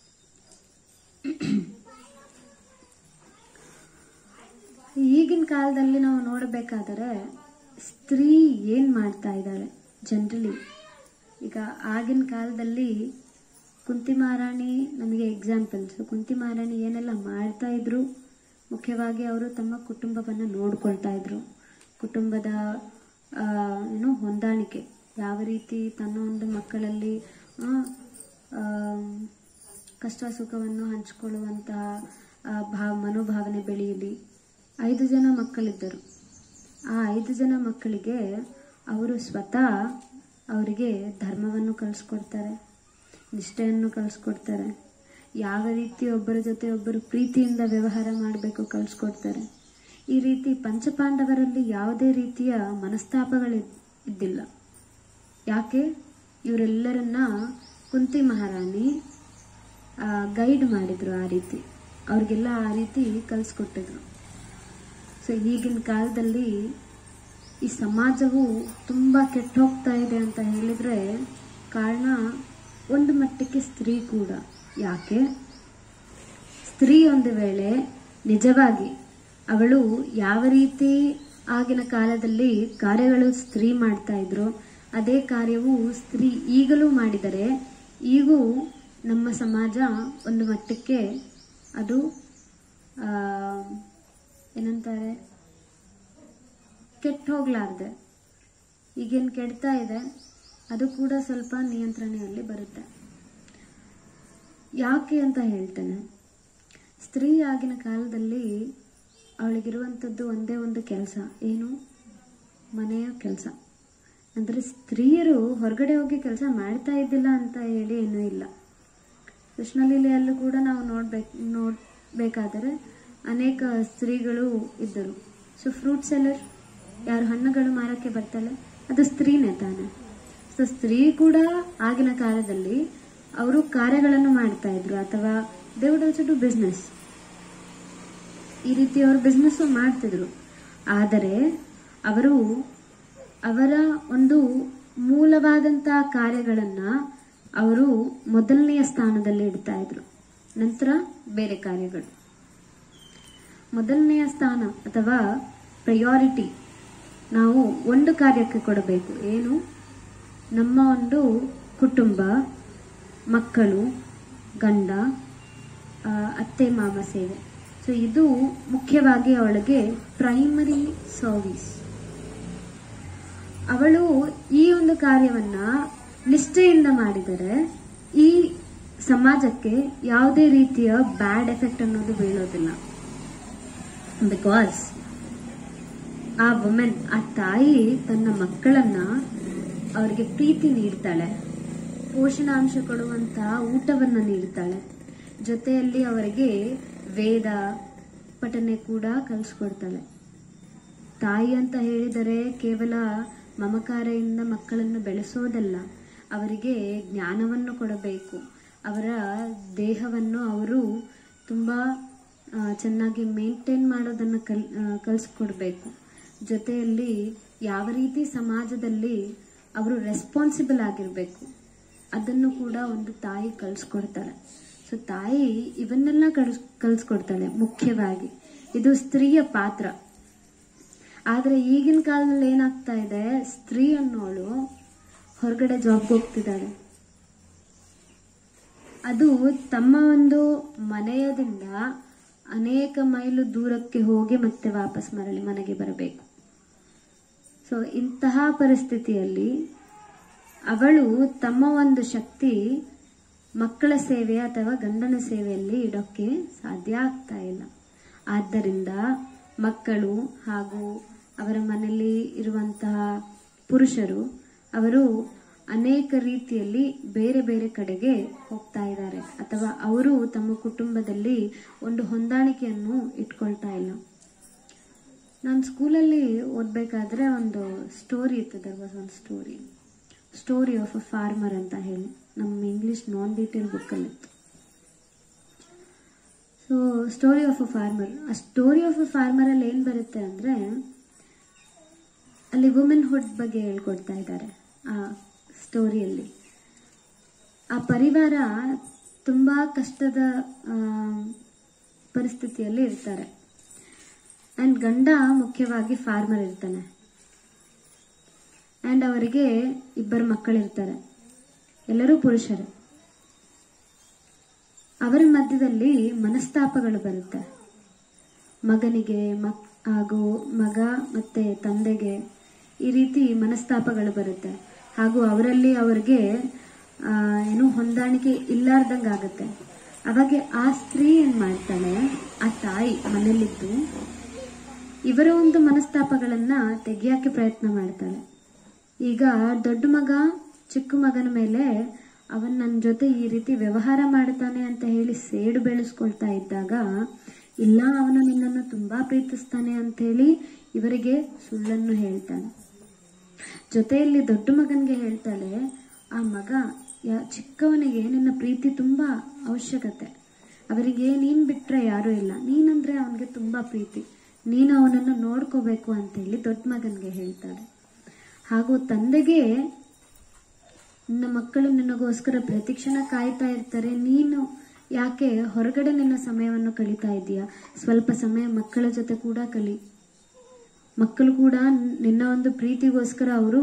ಈಗಿನ ಕಾಲದಲ್ಲಿ ನಾವು ನೋಡಬೇಕಾದರೆ ಸ್ತ್ರೀ ಏನು ಮಾಡ್ತಾ ಇದ್ದಾಳೆ ಜನರಲಿ ಈಗ ಆಗಿನ ಕಾಲದಲ್ಲಿ ಕುಂತಿ ಮಹಾರಾಣಿ ನಮಗೆ ಎಕ್ಸಾಂಪಲ್ ಸೊ ಕುಂತಿ ಮಹಾರಾಣಿ ಏನೆಲ್ಲ ಮಾಡ್ತಾ ಇದ್ರು ಮುಖ್ಯವಾಗಿ ಅವರು ತಮ್ಮ ಕುಟುಂಬವನ್ನು ನೋಡ್ಕೊಳ್ತಾ ಇದ್ರು ಕುಟುಂಬದ ಆ, ಏನು ಹೊಂದಾಣಿಕೆ ಯಾವ ರೀತಿ ತನ್ನ ಒಂದು ಮಕ್ಕಳಲ್ಲಿ ಆ, ಆ, ಕಷ್ಟ ಸುಖವನ್ನು ಹಂಚಿಕೊಳ್ಳುವಂತಹ ಆ, ಭಾವ ಮನೋಭಾವನೆ ಬೆಳೆಯಲಿ ಐದು ಜನ ಮಕ್ಕಳಿದ್ದರು ಆ ಐದು ಜನ ಮಕ್ಕಳಿಗೆ ಅವರು ಸ್ವತಃ ಅವರಿಗೆ ಧರ್ಮವನ್ನು ಕಲಿಸ್ಕೊಡ್ತಾರೆ ನಿಷ್ಠೆಯನ್ನು ಕಲಿಸ್ಕೊಡ್ತಾರೆ ಯಾವ ರೀತಿ ಒಬ್ಬರ ಜೊತೆ ಒಬ್ಬರು ಪ್ರೀತಿಯಿಂದ ವ್ಯವಹಾರ ಮಾಡಬೇಕು ಕಲಿಸ್ಕೊಡ್ತಾರೆ ಈ ರೀತಿ ಪಂಚಪಾಂಡವರಲ್ಲಿ ಯಾವುದೇ ರೀತಿಯ ಮನಸ್ತಾಪಗಳು ಇದ್ದಿಲ್ಲ ಯಾಕೆ ಇವರೆಲ್ಲರನ್ನ ಕುಂತಿ ಮಹಾರಾಣಿ ಗೈಡ್ ಮಾಡಿದ್ರು ಆ ರೀತಿ ಅವ್ರಿಗೆಲ್ಲ ಆ ರೀತಿ ಕಲಿಸ್ಕೊಟ್ಟಿದ್ರು ಸೊ ಈಗಿನ ಕಾಲದಲ್ಲಿ ಈ ಸಮಾಜವು ತುಂಬ ಕೆಟ್ಟ ಹೋಗ್ತಾ ಇದೆ ಅಂತ ಹೇಳಿದ್ರೆ ಕಾರಣ ಒಂದು ಮಟ್ಟಕ್ಕೆ ಸ್ತ್ರೀ ಕೂಡ ಯಾಕೆ ಸ್ತ್ರೀ ಒಂದು ವೇಳೆ ನಿಜವಾಗಿ ಅವಳು ಯಾವ ರೀತಿ ಆಗಿನ ಕಾಲದಲ್ಲಿ ಕಾರ್ಯಗಳು ಸ್ತ್ರೀ ಮಾಡ್ತಾ ಇದ್ರು ಅದೇ ಕಾರ್ಯವು ಸ್ತ್ರೀ ಈಗಲೂ ಮಾಡಿದರೆ ಈಗೂ ನಮ್ಮ ಸಮಾಜ ಒಂದು ಮಟ್ಟಕ್ಕೆ ಅದು ಆ, ಏನಂತಾರೆ ಕೆಟ್ಟ ಹೋಗ್ಲಾರ್ದೆ ಈಗೇನು ಕೆಡ್ತಾ ಇದೆ ಅದು ಕೂಡ ಸ್ವಲ್ಪ ನಿಯಂತ್ರಣೆಯಲ್ಲಿ ಬರುತ್ತೆ ಯಾಕೆ ಅಂತ ಹೇಳ್ತೇನೆ ಸ್ತ್ರೀ ಆಗಿನ ಕಾಲದಲ್ಲಿ ಅವಳಿಗಿರುವಂಥದ್ದು ಒಂದೇ ಒಂದು ಕೆಲಸ ಏನು ಮನೆಯ ಕೆಲಸ ಅಂದರೆ ಸ್ತ್ರೀಯರು ಹೊರಗಡೆ ಹೋಗಿ ಕೆಲಸ ಮಾಡ್ತಾ ಇದ್ದಿಲ್ಲ ಅಂತ ಹೇಳಿ ಏನೂ ಇಲ್ಲ ಕೃಷ್ಣಲೀಲೆಯಲ್ಲೂ ಕೂಡ ನಾವು ನೋಡ್ಬೇಕು ನೋಡಬೇಕಾದರೆ ಅನೇಕ ಸ್ತ್ರೀಗಳು ಇದ್ದರು ಸೊ ಫ್ರೂಟ್ ಸೆಲ್ಲರ್ ಯಾರು ಹಣ್ಣುಗಳು ಮಾರಕ್ಕೆ ಬರ್ತಾಳೆ ಅದು ಸ್ತ್ರೀನೇ ತಾನೆ ಸೊ ಸ್ತ್ರೀ ಕೂಡ ಆಗಿನ ಕಾಲದಲ್ಲಿ ಅವರು ಕಾರ್ಯಗಳನ್ನು ಮಾಡ್ತಾ ಇದ್ರು ಅಥವಾ they would also do business ಈ ರೀತಿ ಅವರು ಬಿಸ್ನೆಸ್ ಮಾಡ್ತಿದ್ರು ಆದರೆ ಅವರು ಅವರ ಒಂದು ಮೂಲವಾದಂತಹ ಕಾರ್ಯಗಳನ್ನ ಅವರು ಮೊದಲನೆಯ ಸ್ಥಾನದಲ್ಲಿ ಇಡ್ತಾ ಇದ್ರು ನಂತರ ಬೇರೆ ಕಾರ್ಯಗಳು ಮೊದಲನೆಯ ಸ್ಥಾನ ಅಥವಾ ಪ್ರಯಾರಿಟಿ ನಾವು ಒಂದು ಕಾರ್ಯಕ್ಕೆ ಕೊಡಬೇಕು ಏನು ನಮ್ಮ ಒಂದು ಕುಟುಂಬ ಮಕ್ಕಳು ಗಂಡ ಆ, ಅತ್ತೆ ಮಾಮ ಸೇವೆ ಸೊ ಇದು ಮುಖ್ಯವಾಗಿ ಅವಳಿಗೆ ಪ್ರೈಮರಿ ಸರ್ವಿಸ್ ಅವಳು ಈ ಒಂದು ಕಾರ್ಯವನ್ನ ನಿಷ್ಠೆಯಿಂದ ಮಾಡಿದರೆ ಈ ಸಮಾಜಕ್ಕೆ ಯಾವುದೇ ರೀತಿಯ ಬ್ಯಾಡ್ ಎಫೆಕ್ಟ್ ಅನ್ನೋದು ಬೀಳೋದಿಲ್ಲ ಬಿಕಾಸ್ ಆ ವುಮೆನ್ ಆ ತಾಯಿ ತನ್ನ ಮಕ್ಕಳನ್ನ ಅವರಿಗೆ ಪ್ರೀತಿ ನೀಡ್ತಾಳೆ ಪೋಷಣಾಂಶ ಕೊಡುವಂತಹ ಊಟವನ್ನ ನೀಡ್ತಾಳೆ ಜೊತೆಯಲ್ಲಿ ಅವರಿಗೆ ವೇದ ಪಠನೆ ಕೂಡ ಕಲಿಸ್ಕೊಡ್ತಾಳೆ ತಾಯಿ ಅಂತ ಹೇಳಿದರೆ ಕೇವಲ ಮಮಕಾರೆಯಿಂದ ಮಕ್ಕಳನ್ನು ಬೆಳೆಸೋದಲ್ಲ ಅವರಿಗೆ ಜ್ಞಾನವನ್ನು ಕೊಡಬೇಕು ಅವರ ದೇಹವನ್ನು ಅವರು ತುಂಬ ಆ, ಚೆನ್ನಾಗಿ ಮೇಂಟೈನ್ ಮಾಡೋದನ್ನು ಕಲ್ ಆ, ಕಲಿಸ್ಕೊಡ್ಬೇಕು ಜೊತೆಯಲ್ಲಿ ಯಾವ ರೀತಿ ಸಮಾಜದಲ್ಲಿ ಅವರು ರೆಸ್ಪಾನ್ಸಿಬಲ್ ಆಗಿರಬೇಕು ಅದನ್ನು ಕೂಡ ಒಂದು ತಾಯಿ ಕಲಿಸ್ಕೊಡ್ತಾಳೆ ಸೊ ತಾಯಿ ಇವನ್ನೆಲ್ಲ ಕಲಿಸ್ ಕಲಿಸ್ಕೊಡ್ತಾಳೆ ಮುಖ್ಯವಾಗಿ ಇದು ಸ್ತ್ರೀಯ ಪಾತ್ರ ಆದ್ರೆ ಈಗಿನ ಕಾಲದಲ್ಲಿ ಏನಾಗ್ತಾ ಇದೆ ಸ್ತ್ರೀ ಅನ್ನೋಳು ಹೊರಗಡೆ ಜಾಬ್ಗೆ ಹೋಗ್ತಿದ್ದಾಳೆ ಅದು ತಮ್ಮ ಒಂದು ಮನೆಯದಿಂದ ಅನೇಕ ಮೈಲು ದೂರಕ್ಕೆ ಹೋಗಿ ಮತ್ತೆ ವಾಪಸ್ ಮರಳಿ ಮನೆಗೆ ಬರಬೇಕು ಸೊ ಇಂತಹ ಪರಿಸ್ಥಿತಿಯಲ್ಲಿ ಅವಳು ತಮ್ಮ ಒಂದು ಶಕ್ತಿ ಮಕ್ಕಳ ಸೇವೆ ಅಥವಾ ಗಂಡನ ಸೇವೆಯಲ್ಲಿ ಇಡೋಕ್ಕೆ ಸಾಧ್ಯ ಆಗ್ತಾ ಇಲ್ಲ ಆದ್ದರಿಂದ ಮಕ್ಕಳು ಹಾಗೂ ಅವರ ಮನೆಯಲ್ಲಿ ಇರುವಂತಹ ಪುರುಷರು ಅವರು ಅನೇಕ ರೀತಿಯಲ್ಲಿ ಬೇರೆ ಬೇರೆ ಕಡೆಗೆ ಹೋಗ್ತಾ ಇದ್ದಾರೆ ಅಥವಾ ಅವರು ತಮ್ಮ ಕುಟುಂಬದಲ್ಲಿ ಒಂದು ಹೊಂದಾಣಿಕೆಯನ್ನು ಇಟ್ಕೊಳ್ತಾ ಇಲ್ಲ ನಾನು ಸ್ಕೂಲಲ್ಲಿ ಓದಬೇಕಾದ್ರೆ ಒಂದು ಸ್ಟೋರಿ ಇತ್ತು ದರ್ ವಾಸ್ ಒಂದು story story of a farmer ಅಂತ ಹೇಳಿ ನಮ್ಮ ಇಂಗ್ಲಿಷ್ ನಾನ್ ಡೀಟೇಲ್ ಬುಕ್ಕಲ್ಲಿತ್ತು so story of a farmer ಆ ಸ್ಟೋರಿ ಆಫ್ ಅ ಫಾರ್ಮರ್ ಅಲ್ಲಿ ಏನ್ ಬರುತ್ತೆ ಅಂದ್ರೆ ಅಲ್ಲಿ ವುಮೆನ್ಹುಡ್ ಬಗ್ಗೆ ಹೇಳ್ಕೊಡ್ತಾ ಇದ್ದಾರೆ ಆ ಸ್ಟೋರಿಯಲ್ಲಿ ಆ ಪರಿವಾರ ತುಂಬಾ ಕಷ್ಟದ ಆ, ಪರಿಸ್ಥಿತಿಯಲ್ಲಿ ಇರ್ತಾರೆ ಅಂಡ್ ಗಂಡ ಮುಖ್ಯವಾಗಿ ಫಾರ್ಮರ್ ಇರ್ತಾನೆ ಅಂಡ್ ಅವರಿಗೆ ಇಬ್ಬರು ಮಕ್ಕಳಿರ್ತಾರೆ ಎಲ್ಲರೂ ಪುರುಷರು ಅವರ ಮಧ್ಯದಲ್ಲಿ ಮನಸ್ತಾಪಗಳು ಬರುತ್ತೆ ಮಗನಿಗೆ ಮಕ್ ಹಾಗೂ ಮಗ ಮತ್ತೆ ತಂದೆಗೆ ಈ ರೀತಿ ಮನಸ್ತಾಪಗಳು ಬರುತ್ತೆ ಹಾಗೂ ಅವರಲ್ಲಿ ಅವರಿಗೆ ಆ, ಏನು ಹೊಂದಾಣಿಕೆ ಇಲ್ಲಾರ್ದಂಗೆ ಆಗುತ್ತೆ ಅವಾಗ ಆ ಸ್ತ್ರೀ ಏನ್ ಮಾಡ್ತಾಳೆ ಆ ತಾಯಿ ಮನೆಯಲ್ಲಿದ್ದು ಇವರ ಒಂದು ಮನಸ್ತಾಪಗಳನ್ನ ತೆಗಿಯಕ್ಕೆ ಪ್ರಯತ್ನ ಮಾಡ್ತಾಳೆ ಈಗ ದೊಡ್ಡ ಮಗ ಚಿಕ್ಕ ಮಗನ ಮೇಲೆ ಅವನ್ ನನ್ನ ಜೊತೆ ಈ ರೀತಿ ವ್ಯವಹಾರ ಮಾಡ್ತಾನೆ ಅಂತ ಹೇಳಿ ಸೇಡು ಬೆಳೆಸ್ಕೊಳ್ತಾ ಇದ್ದಾಗ ಇಲ್ಲ ಅವನು ನಿನ್ನನ್ನು ತುಂಬಾ ಪ್ರೀತಿಸ್ತಾನೆ ಅಂತ ಹೇಳಿ ಇವರಿಗೆ ಸುಳ್ಳನ್ನು ಹೇಳ್ತಾನೆ ಜೊತೆಯಲ್ಲಿ ದೊಡ್ಡ ಮಗನ್ಗೆ ಹೇಳ್ತಾಳೆ ಆ ಮಗ ಯಾ ಚಿಕ್ಕವನಿಗೆ ನಿನ್ನ ಪ್ರೀತಿ ತುಂಬಾ ಅವಶ್ಯಕತೆ ಅವರಿಗೆ ನೀನ್ ಬಿಟ್ರೆ ಯಾರೂ ಇಲ್ಲ ನೀನಂದ್ರೆ ಅವನಿಗೆ ತುಂಬಾ ಪ್ರೀತಿ ನೀನು ಅವನನ್ನು ನೋಡ್ಕೋಬೇಕು ಅಂತ ಹೇಳಿ ದೊಡ್ಡ ಮಗನ್ಗೆ ಹೇಳ್ತಾಳೆ ಹಾಗೂ ತಂದೆಗೆ ನಿನ್ನ ಮಕ್ಕಳು ನಿನಗೋಸ್ಕರ ಪ್ರತಿಕ್ಷಣ ಕಾಯ್ತಾ ಇರ್ತಾರೆ ನೀನು ಯಾಕೆ ಹೊರಗಡೆ ನಿನ್ನ ಸಮಯವನ್ನು ಕಳೀತಾ ಇದೀಯಾ ಸ್ವಲ್ಪ ಸಮಯ ಮಕ್ಕಳ ಜೊತೆ ಕೂಡ ಕಲಿ ಮಕ್ಕಳು ಕೂಡ ನಿನ್ನ ಒಂದು ಪ್ರೀತಿಗೋಸ್ಕರ ಅವರು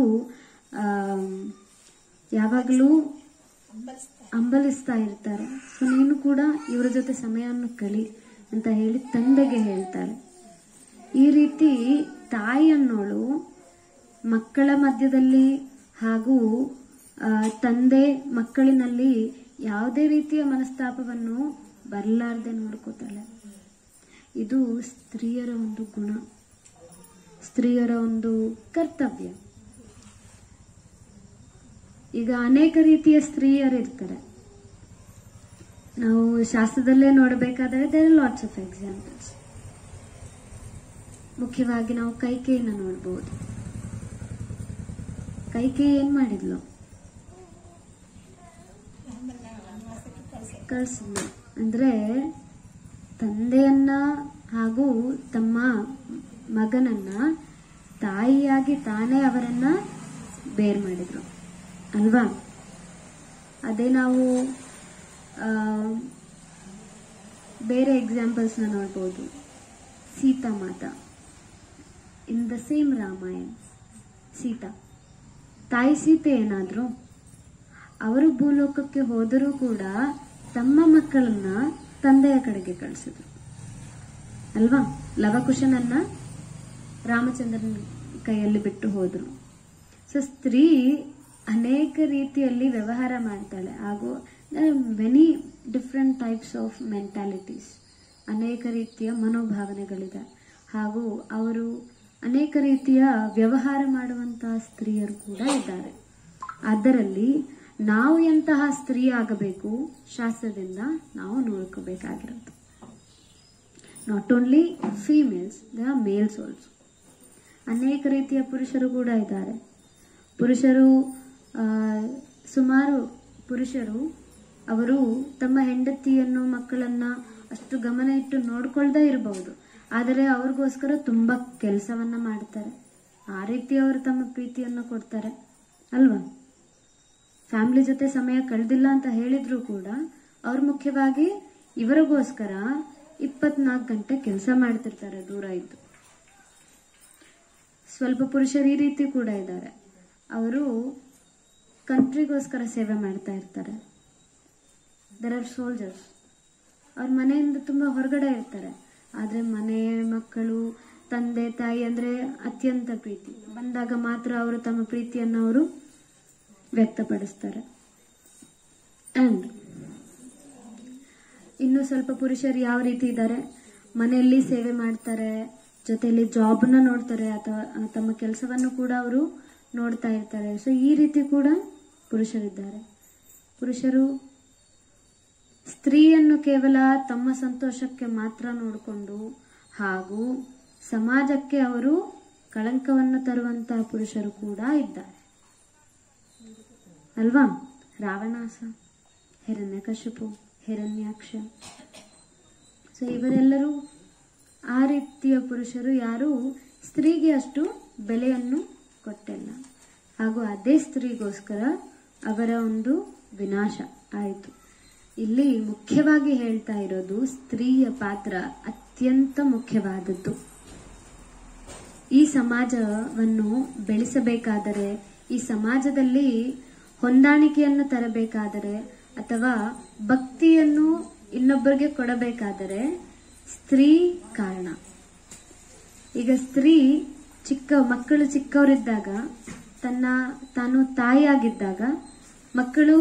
ಯಾವಾಗಲೂ ಅಂಬಲಿಸ್ತಾ ಇರ್ತಾರೆ ಸೊ ನೀನು ಕೂಡ ಇವರ ಜೊತೆ ಸಮಯವನ್ನು ಕಳಿ ಅಂತ ಹೇಳಿ ತಂದೆಗೆ ಹೇಳ್ತಾಳೆ ಈ ರೀತಿ ತಾಯಿ ಅನ್ನೋಳು ಮಕ್ಕಳ ಮಧ್ಯದಲ್ಲಿ ಹಾಗೂ ಆ, ತಂದೆ ಮಕ್ಕಳಿನಲ್ಲಿ ಯಾವುದೇ ರೀತಿಯ ಮನಸ್ತಾಪವನ್ನು ಬರಲಾರ್ದೆ ನೋಡ್ಕೋತಾಳೆ ಇದು ಸ್ತ್ರೀಯರ ಒಂದು ಗುಣ ಸ್ತ್ರೀಯರ ಒಂದು ಕರ್ತವ್ಯ ಈಗ ಅನೇಕ ರೀತಿಯ ಸ್ತ್ರೀಯರು ಇರ್ತಾರೆ ನಾವು ಶಾಸ್ತ್ರದಲ್ಲೇ ನೋಡಬೇಕಾದ್ರೆ ದೇರ್ ಲಾಟ್ಸ್ ಆಫ್ ಎಕ್ಸಾಂಪಲ್ಸ್ ಮುಖ್ಯವಾಗಿ ನಾವು ಕೈಕೇಯಿನ ನೋಡ್ಬೋದು ಕೈಕೇಯಿ ಏನ್ ಮಾಡಿದ್ಲು ಕಳ್ಸಿದ್ಲು ಅಂದ್ರೆ ತಂದೆಯನ್ನ ಹಾಗೂ ತಮ್ಮ ಮಗನನ್ನ ತಾಯಿಯಾಗಿ ತಾನೇ ಅವರನ್ನ ಬೇರ್ ಮಾಡಿದ್ರು ಅಲ್ವಾ ಅದೇ ನಾವು ಆ, ಬೇರೆ ಎಕ್ಸಾಂಪಲ್ಸ್ನ ನೋಡ್ಬೋದು Sita Mata in the same Ramayana Sita ತಾಯಿ ಸೀತೆ ಏನಾದ್ರು ಅವರು ಭೂಲೋಕಕ್ಕೆ ಹೋದರೂ ಕೂಡ ತಮ್ಮ ಮಕ್ಕಳನ್ನ ತಂದೆಯ ಕಡೆಗೆ ಕಳಿಸಿದ್ರು ಅಲ್ವಾ ಲವಕುಶನನ್ನ ರಾಮಚಂದ್ರನ ಕೈಯಲ್ಲಿ ಬಿಟ್ಟು ಹೋದ್ರು ಸೊ ಸ್ತ್ರೀ ಅನೇಕ ರೀತಿಯಲ್ಲಿ ವ್ಯವಹಾರ ಮಾಡ್ತಾಳೆ ಹಾಗೂ many different types of mentalities ಅನೇಕ ರೀತಿಯ ಮನೋಭಾವನೆಗಳಿದೆ ಹಾಗೂ ಅವರು ಅನೇಕ ರೀತಿಯ ವ್ಯವಹಾರ ಮಾಡುವಂತಹ ಸ್ತ್ರೀಯರು ಕೂಡ ಇದ್ದಾರೆ ಅದರಲ್ಲಿ ನಾವು ಎಂತಹ ಸ್ತ್ರೀ ಆಗಬೇಕು ಶಾಸ್ತ್ರದಿಂದ ನಾವು ನೋಡ್ಕೋಬೇಕಾಗಿರೋದು not only females the males also ಅನೇಕ ರೀತಿಯ ಪುರುಷರು ಕೂಡ ಇದ್ದಾರೆ ಪುರುಷರು ಆ, ಸುಮಾರು ಪುರುಷರು ಅವರು ತಮ್ಮ ಹೆಂಡತಿಯನ್ನು ಮಕ್ಕಳನ್ನ ಅಷ್ಟು ಗಮನ ಇಟ್ಟು ನೋಡ್ಕೊಳ್ದೇ ಇರಬಹುದು ಆದರೆ ಅವ್ರಿಗೋಸ್ಕರ ತುಂಬಾ ಕೆಲಸವನ್ನ ಮಾಡ್ತಾರೆ ಆ ರೀತಿ ಅವರು ತಮ್ಮ ಪ್ರೀತಿಯನ್ನು ಕೊಡ್ತಾರೆ ಅಲ್ವಾ ಫ್ಯಾಮಿಲಿ ಜೊತೆ ಸಮಯ ಕಳೆದಿಲ್ಲ ಅಂತ ಹೇಳಿದ್ರು ಕೂಡ ಅವ್ರು ಮುಖ್ಯವಾಗಿ ಇವರಿಗೋಸ್ಕರ ಇಪ್ಪತ್ನಾಲ್ಕು ಗಂಟೆ ಕೆಲಸ ಮಾಡ್ತಿರ್ತಾರೆ ದೂರ ಇದ್ದು ಸ್ವಲ್ಪ ಪುರುಷರು ಈ ರೀತಿ ಕೂಡ ಇದ್ದಾರೆ ಅವರು ಕಂಟ್ರಿಗೋಸ್ಕರ ಸೇವೆ ಮಾಡ್ತಾ ಇರ್ತಾರೆ ದರ್ ಆರ್ ಸೋಲ್ಜರ್ಸ್ ಅವ್ರ ಮನೆಯಿಂದ ತುಂಬಾ ಹೊರಗಡೆ ಇರ್ತಾರೆ ಆದ್ರೆ ಮನೆ ಮಕ್ಕಳು ತಂದೆ ತಾಯಿ ಅಂದ್ರೆ ಅತ್ಯಂತ ಪ್ರೀತಿ ಬಂದಾಗ ಮಾತ್ರ ಅವರು ತಮ್ಮ ಪ್ರೀತಿಯನ್ನು ಅವರು ವ್ಯಕ್ತಪಡಿಸ್ತಾರೆ ಅಂಡ್ ಇನ್ನು ಸ್ವಲ್ಪ ಪುರುಷರು ಯಾವ ರೀತಿ ಇದ್ದಾರೆ ಮನೆಯಲ್ಲಿ ಸೇವೆ ಮಾಡ್ತಾರೆ ಜೊತೆಯಲ್ಲಿ ಜಾಬ್ನ ನೋಡ್ತಾರೆ ಅಥವಾ ತಮ್ಮ ಕೆಲಸವನ್ನು ಕೂಡ ಅವರು ನೋಡ್ತಾ ಇರ್ತಾರೆ ಸೊ ಈ ರೀತಿ ಕೂಡ ಪುರುಷರಿದ್ದಾರೆ ಪುರುಷರು ಸ್ತ್ರೀಯನ್ನು ಕೇವಲ ತಮ್ಮ ಸಂತೋಷಕ್ಕೆ ಮಾತ್ರ ನೋಡಿಕೊಂಡು ಹಾಗೂ ಸಮಾಜಕ್ಕೆ ಅವರು ಕಳಂಕವನ್ನು ತರುವಂತಹ ಪುರುಷರು ಕೂಡ ಇದ್ದಾರೆ ಅಲ್ವಾ ರಾವಣಾಸ ಹಿರಣ್ಯಕಶಿಪು ಹಿರಣ್ಯಾಕ್ಷ ಸೊ ಇವರೆಲ್ಲರೂ ಆ ರೀತಿಯ ಪುರುಷರು ಯಾರು ಸ್ತ್ರೀಗೆ ಅಷ್ಟು ಬೆಲೆಯನ್ನು ಕೊಟ್ಟಿಲ್ಲ ಹಾಗೂ ಅದೇ ಸ್ತ್ರೀಗೋಸ್ಕರ ಅವರ ಒಂದು ವಿನಾಶ ಆಯಿತು ಇಲ್ಲಿ ಮುಖ್ಯವಾಗಿ ಹೇಳ್ತಾ ಇರೋದು ಸ್ತ್ರೀಯ ಪಾತ್ರ ಅತ್ಯಂತ ಮುಖ್ಯವಾದದ್ದು ಈ ಸಮಾಜವನ್ನು ಬೆಳೆಸಬೇಕಾದರೆ ಈ ಸಮಾಜದಲ್ಲಿ ಹೊಂದಾಣಿಕೆಯನ್ನು ತರಬೇಕಾದರೆ ಅಥವಾ ಭಕ್ತಿಯನ್ನು ಇನ್ನೊಬ್ಬರಿಗೆ ಕೊಡಬೇಕಾದರೆ ಸ್ತ್ರೀ ಕಾರಣ ಈಗ ಸ್ತ್ರೀ ಚಿಕ್ಕ ಮಕ್ಕಳು ಚಿಕ್ಕವರಿದ್ದಾಗ ತನ್ನ ತಾನು ತಾಯಿಯಾಗಿದ್ದಾಗ ಮಕ್ಕಳು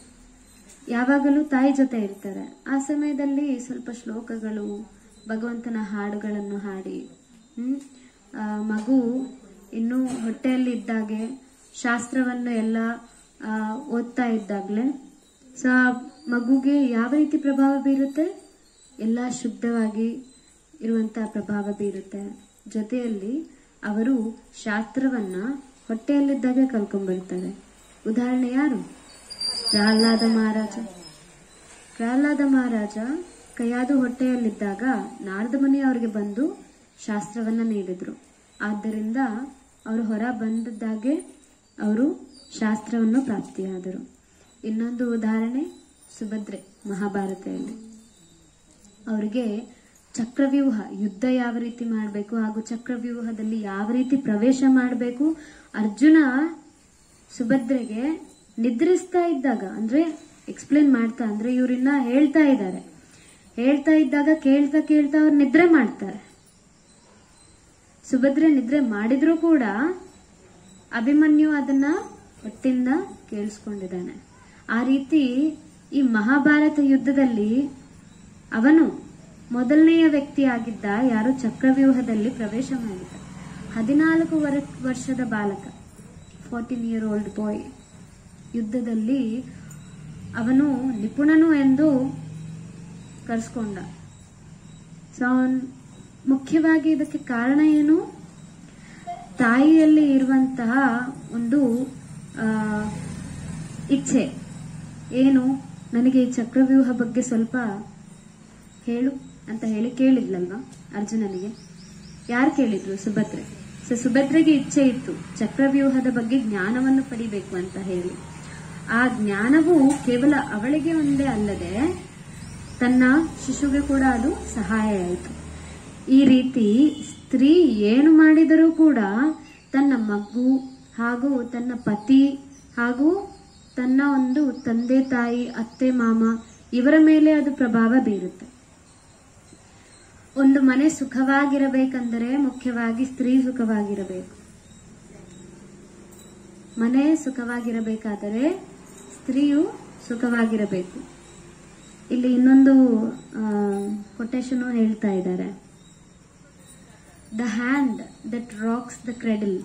ಯಾವಾಗಲೂ ತಾಯಿ ಜೊತೆ ಇರ್ತಾರೆ ಆ ಸಮಯದಲ್ಲಿ ಸ್ವಲ್ಪ ಶ್ಲೋಕಗಳು ಭಗವಂತನ ಹಾಡುಗಳನ್ನು ಹಾಡಿ ಹ್ಮ್ ಆ, ಮಗು ಇನ್ನೂ ಹೊಟ್ಟೆಯಲ್ಲಿ ಇದ್ದಾಗೆ ಶಾಸ್ತ್ರವನ್ನು ಎಲ್ಲ ಆ, ಓದ್ತಾ ಇದ್ದಾಗಲೇ ಸೊ ಆ ಮಗುಗೆ ಯಾವ ರೀತಿ ಪ್ರಭಾವ ಬೀರುತ್ತೆ ಎಲ್ಲ ಶುದ್ಧವಾಗಿ ಇರುವಂತಹ ಪ್ರಭಾವ ಬೀರುತ್ತೆ ಜೊತೆಯಲ್ಲಿ ಅವರು ಶಾಸ್ತ್ರವನ್ನ ಹೊಟ್ಟೆಯಲ್ಲಿದ್ದಾಗೆ ಕಲ್ಕೊಂಡ್ಬರ್ತಾರೆ ಉದಾಹರಣೆ ಯಾರು ಪ್ರಹ್ಲಾದ ಮಹಾರಾಜ ಪ್ರಹ್ಲಾದ ಮಹಾರಾಜ ಕೈಯಾದು ಹೊಟ್ಟೆಯಲ್ಲಿದ್ದಾಗ ನಾರದ ಮುನಿ ಅವರಿಗೆ ಬಂದು ಶಾಸ್ತ್ರವನ್ನ ನೀಡಿದ್ರು ಆದ್ದರಿಂದ ಅವರು ಹೊರ ಬಂದಿದ್ದಾಗೆ ಅವರು ಶಾಸ್ತ್ರವನ್ನು ಪ್ರಾಪ್ತಿಯಾದರು ಇನ್ನೊಂದು ಉದಾಹರಣೆ ಸುಭದ್ರೆ ಮಹಾಭಾರತೆಯಲ್ಲಿ ಅವರಿಗೆ ಚಕ್ರವ್ಯೂಹ ಯುದ್ಧ ಯಾವ ರೀತಿ ಮಾಡಬೇಕು ಹಾಗೂ ಚಕ್ರವ್ಯೂಹದಲ್ಲಿ ಯಾವ ರೀತಿ ಪ್ರವೇಶ ಮಾಡಬೇಕು ಅರ್ಜುನ ಸುಭದ್ರೆಗೆ ನಿದ್ರಿಸ್ತಾ ಇದ್ದಾಗ ಅಂದ್ರೆ ಎಕ್ಸ್ಪ್ಲೇನ್ ಮಾಡ್ತಾ ಅಂದ್ರೆ ಇವ್ರನ್ನ ಹೇಳ್ತಾ ಇದ್ದಾರೆ ಹೇಳ್ತಾ ಇದ್ದಾಗ ಕೇಳ್ತಾ ಕೇಳ್ತಾ ಅವ್ರು ನಿದ್ರೆ ಮಾಡ್ತಾರೆ ಸುಭದ್ರೆ ನಿದ್ರೆ ಮಾಡಿದ್ರು ಕೂಡ ಅಭಿಮನ್ಯು ಅದನ್ನ ಹೊಟ್ಟಿಂದ ಕೇಳಿಸ್ಕೊಂಡಿದ್ದಾನೆ ಆ ರೀತಿ ಈ ಮಹಾಭಾರತ ಯುದ್ಧದಲ್ಲಿ ಅವನು ಮೊದಲನೆಯ ವ್ಯಕ್ತಿ ಆಗಿದ್ದ ಯಾರು ಚಕ್ರವ್ಯೂಹದಲ್ಲಿ ಪ್ರವೇಶ ಮಾಡಿದ ಹದಿನಾಲ್ಕು ವರ- ವರ್ಷದ ಬಾಲಕ ಫೋರ್ಟೀನ್ ಇಯರ್ ಓಲ್ಡ್ ಬಾಯ್ ಯುದ್ಧದಲ್ಲಿ ಅವನು ನಿಪುಣನು ಎಂದು ಕರೆಸ್ಕೊಂಡ ಸೊ ಅವನ್ ಮುಖ್ಯವಾಗಿ ಇದಕ್ಕೆ ಕಾರಣ ಏನು ತಾಯಿಯಲ್ಲಿ ಇರುವಂತಹ ಒಂದು ಆ, ಇಚ್ಛೆ ಏನು ನನಗೆ ಈ ಚಕ್ರವ್ಯೂಹ ಬಗ್ಗೆ ಸ್ವಲ್ಪ ಹೇಳು ಅಂತ ಹೇಳಿ ಕೇಳಿದ್ಲಲ್ವಾ ಅರ್ಜುನನಿಗೆ ಯಾರು ಕೇಳಿದ್ರು ಸುಭದ್ರೆ ಸೊ ಸುಭದ್ರೆಗೆ ಇಚ್ಛೆ ಇತ್ತು ಚಕ್ರವ್ಯೂಹದ ಬಗ್ಗೆ ಜ್ಞಾನವನ್ನು ಪಡಿಬೇಕು ಅಂತ ಹೇಳಿ ಆ ಜ್ಞಾನವು ಕೇವಲ ಅವಳಿಗೆ ಒಂದೇ ಅಲ್ಲದೆ ತನ್ನ ಶಿಶುಗೆ ಕೂಡ ಅದು ಸಹಾಯ ಆಯಿತು ಈ ರೀತಿ ಸ್ತ್ರೀ ಏನು ಮಾಡಿದರೂ ಕೂಡ ತನ್ನ ಮಗು ಹಾಗೂ ತನ್ನ ಪತಿ ಹಾಗೂ ತನ್ನ ಒಂದು ತಂದೆ ತಾಯಿ ಅತ್ತೆ ಮಾಮ ಇವರ ಮೇಲೆ ಅದು ಪ್ರಭಾವ ಬೀರುತ್ತೆ ಒಂದು ಮನೆ ಸುಖವಾಗಿರಬೇಕಂದರೆ ಮುಖ್ಯವಾಗಿ ಸ್ತ್ರೀ ಸುಖವಾಗಿರಬೇಕು ಮನೆ ಸುಖವಾಗಿರಬೇಕಾದರೆ ಸ್ತ್ರೀಯು ಸುಖವಾಗಿರಬೇಕು ಇಲ್ಲಿ ಇನ್ನೊಂದು ಕೊಟೇಶನ್ ಹೇಳ್ತಾ ಇದ್ದಾರೆ the hand that rocks the cradle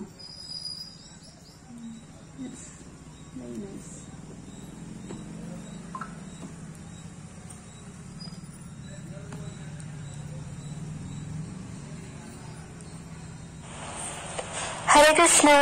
Hare Krishna.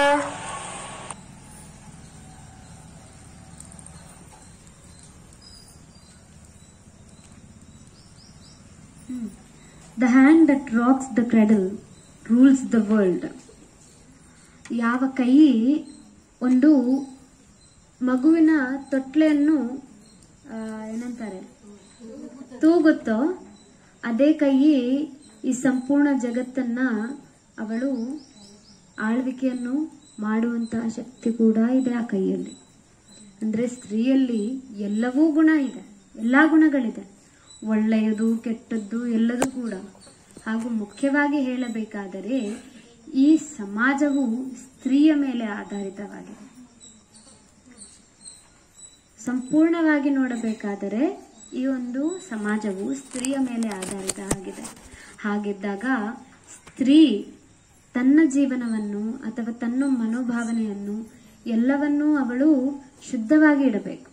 The hand that rocks the cradle rules the world ಯಾವ ಕೈ ಒಂದು ಮಗುವಿನ ತೊಟ್ಲೆಯನ್ನು ಆ, ಏನಂತಾರೆ ತೂಗುತ್ತೋ ಅದೇ ಕೈ ಈ ಸಂಪೂರ್ಣ ಜಗತ್ತನ್ನ ಅವಳು ಆಳ್ವಿಕೆಯನ್ನು ಮಾಡುವಂತಹ ಶಕ್ತಿ ಕೂಡ ಇದೆ ಆ ಕೈಯಲ್ಲಿ ಅಂದ್ರೆ ಸ್ತ್ರೀಯಲ್ಲಿ ಎಲ್ಲವೂ ಗುಣ ಇದೆ ಎಲ್ಲಾ ಗುಣಗಳಿದೆ ಒಳ್ಳೆಯದು ಕೆಟ್ಟದ್ದು ಎಲ್ಲದೂ ಕೂಡ ಹಾಗೂ ಮುಖ್ಯವಾಗಿ ಹೇಳಬೇಕಾದರೆ ಈ ಸಮಾಜವು ಸ್ತ್ರೀಯ ಮೇಲೆ ಆಧಾರಿತವಾಗಿದೆ ಸಂಪೂರ್ಣವಾಗಿ ನೋಡಬೇಕಾದರೆ ಈ ಒಂದು ಸಮಾಜವು ಸ್ತ್ರೀಯ ಮೇಲೆ ಆಧಾರಿತ ಆಗಿದೆ ಹಾಗಿದ್ದಾಗ ಸ್ತ್ರೀ ತನ್ನ ಜೀವನವನ್ನು ಅಥವಾ ತನ್ನ ಮನೋಭಾವನೆಯನ್ನು ಎಲ್ಲವನ್ನೂ ಅವಳು ಶುದ್ಧವಾಗಿ ಇಡಬೇಕು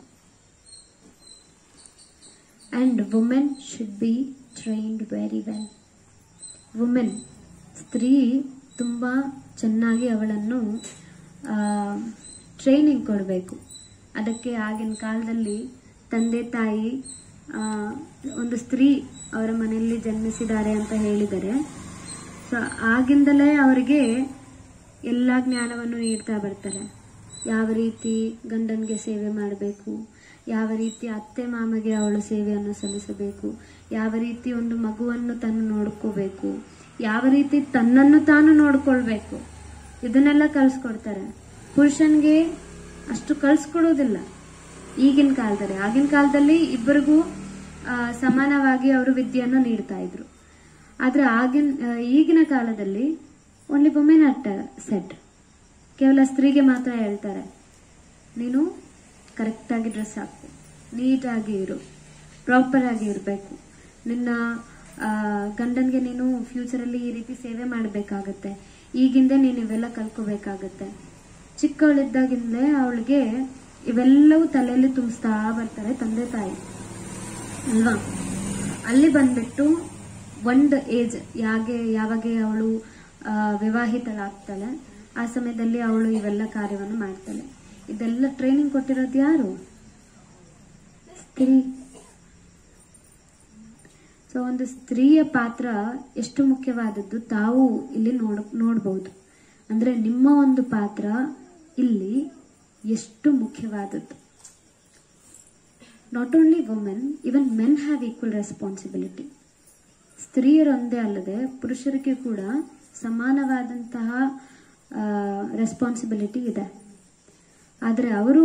and women should be trained very well women ಸ್ತ್ರೀ ತುಂಬ ಚೆನ್ನಾಗಿ ಅವಳನ್ನು ಟ್ರೈನಿಂಗ್ ಕೊಡಬೇಕು ಅದಕ್ಕೆ ಆಗಿನ ಕಾಲದಲ್ಲಿ ತಂದೆ ತಾಯಿ ಆ, ಒಂದು ಸ್ತ್ರೀ ಅವರ ಮನೆಯಲ್ಲಿ ಜನ್ಮಿಸಿದ್ದಾರೆ ಅಂತ ಹೇಳಿದರೆ ಸೊ ಆಗಿಂದಲೇ ಅವರಿಗೆ ಎಲ್ಲ ಜ್ಞಾನವನ್ನು ನೀಡ್ತಾ ಬರ್ತಾರೆ ಯಾವ ರೀತಿ ಗಂಡನಿಗೆ ಸೇವೆ ಮಾಡಬೇಕು ಯಾವ ರೀತಿ ಅತ್ತೆ ಮಾಮಗೆ ಅವಳು ಸೇವೆಯನ್ನು ಸಲ್ಲಿಸಬೇಕು ಯಾವ ರೀತಿ ಒಂದು ಮಗುವನ್ನು ತಾನು ನೋಡ್ಕೋಬೇಕು ಯಾವ ರೀತಿ ತನ್ನನ್ನು ತಾನು ನೋಡ್ಕೊಳ್ಬೇಕು ಇದನ್ನೆಲ್ಲ ಕಲಿಸ್ಕೊಡ್ತಾರೆ ಪುರುಷನ್ಗೆ ಅಷ್ಟು ಕಲಿಸ್ಕೊಡೋದಿಲ್ಲ ಈಗಿನ ಕಾಲದಲ್ಲಿ ಆಗಿನ ಕಾಲದಲ್ಲಿ ಇಬ್ಬರಿಗೂ ಆ, ಸಮಾನವಾಗಿ ಅವರು ವಿದ್ಯೆಯನ್ನು ನೀಡ್ತಾ ಇದ್ರು ಆದ್ರೆ ಆಗಿನ ಆ, ಈಗಿನ ಕಾಲದಲ್ಲಿ ಓನ್ಲಿ ವುಮೆನ್ ಅಟ್ ಸೆಟ್ ಕೇವಲ ಸ್ತ್ರೀಗೆ ಮಾತ್ರ ಹೇಳ್ತಾರೆ ನೀನು ಕರೆಕ್ಟಾಗಿ ಡ್ರೆಸ್ ಹಾಕು ನೀಟಾಗಿ ಇರು ಪ್ರಾಪರ್ ಆಗಿ ಇರಬೇಕು ನಿನ್ನ ಆ, ಗಂಡನ್ಗೆ ನೀನು ಫ್ಯೂಚರಲ್ಲಿ ಈ ರೀತಿ ಸೇವೆ ಮಾಡಬೇಕಾಗತ್ತೆ ಈಗಿಂದ ನೀನು ಇವೆಲ್ಲ ಕಲ್ಕೋಬೇಕಾಗತ್ತೆ ಚಿಕ್ಕವಳಿದ್ದಾಗಿಂದಲೇ ಅವಳಿಗೆ ಇವೆಲ್ಲವೂ ತಲೆಯಲ್ಲಿ ತುಂಬಿಸ್ತಾ ಬರ್ತಾರೆ ತಂದೆ ತಾಯಿ ಅಲ್ವಾ ಅಲ್ಲಿ ಬಂದ್ಬಿಟ್ಟು ಒಂದು ಏಜ್ ಯಾಗೆ ಯಾವಾಗ ಅವಳು ಆ, ವಿವಾಹಿತಳಾಗ್ತಾಳೆ ಆ ಸಮಯದಲ್ಲಿ ಅವಳು ಇವೆಲ್ಲ ಕಾರ್ಯವನ್ನು ಮಾಡ್ತಾಳೆ ಇದೆಲ್ಲ ಟ್ರೈನಿಂಗ್ ಕೊಟ್ಟಿರೋದು ಯಾರು ಸ್ತ್ರೀ ಸೊ ಒಂದು ಸ್ತ್ರೀಯ ಪಾತ್ರ ಎಷ್ಟು ಮುಖ್ಯವಾದದ್ದು ತಾವು ಇಲ್ಲಿ ನೋಡ ನೋಡಬಹುದು ಅಂದ್ರೆ ನಿಮ್ಮ ಒಂದು ಪಾತ್ರ ಇಲ್ಲಿ ಎಷ್ಟು ಮುಖ್ಯವಾದದ್ದು not only women even men have equal responsibility ಸ್ತ್ರೀಯರೊಂದೇ ಅಲ್ಲದೆ ಪುರುಷರಿಗೆ ಕೂಡ ಸಮಾನವಾದಂತಹ ರೆಸ್ಪಾನ್ಸಿಬಿಲಿಟಿ ಇದೆ ಆದರೆ ಅವರು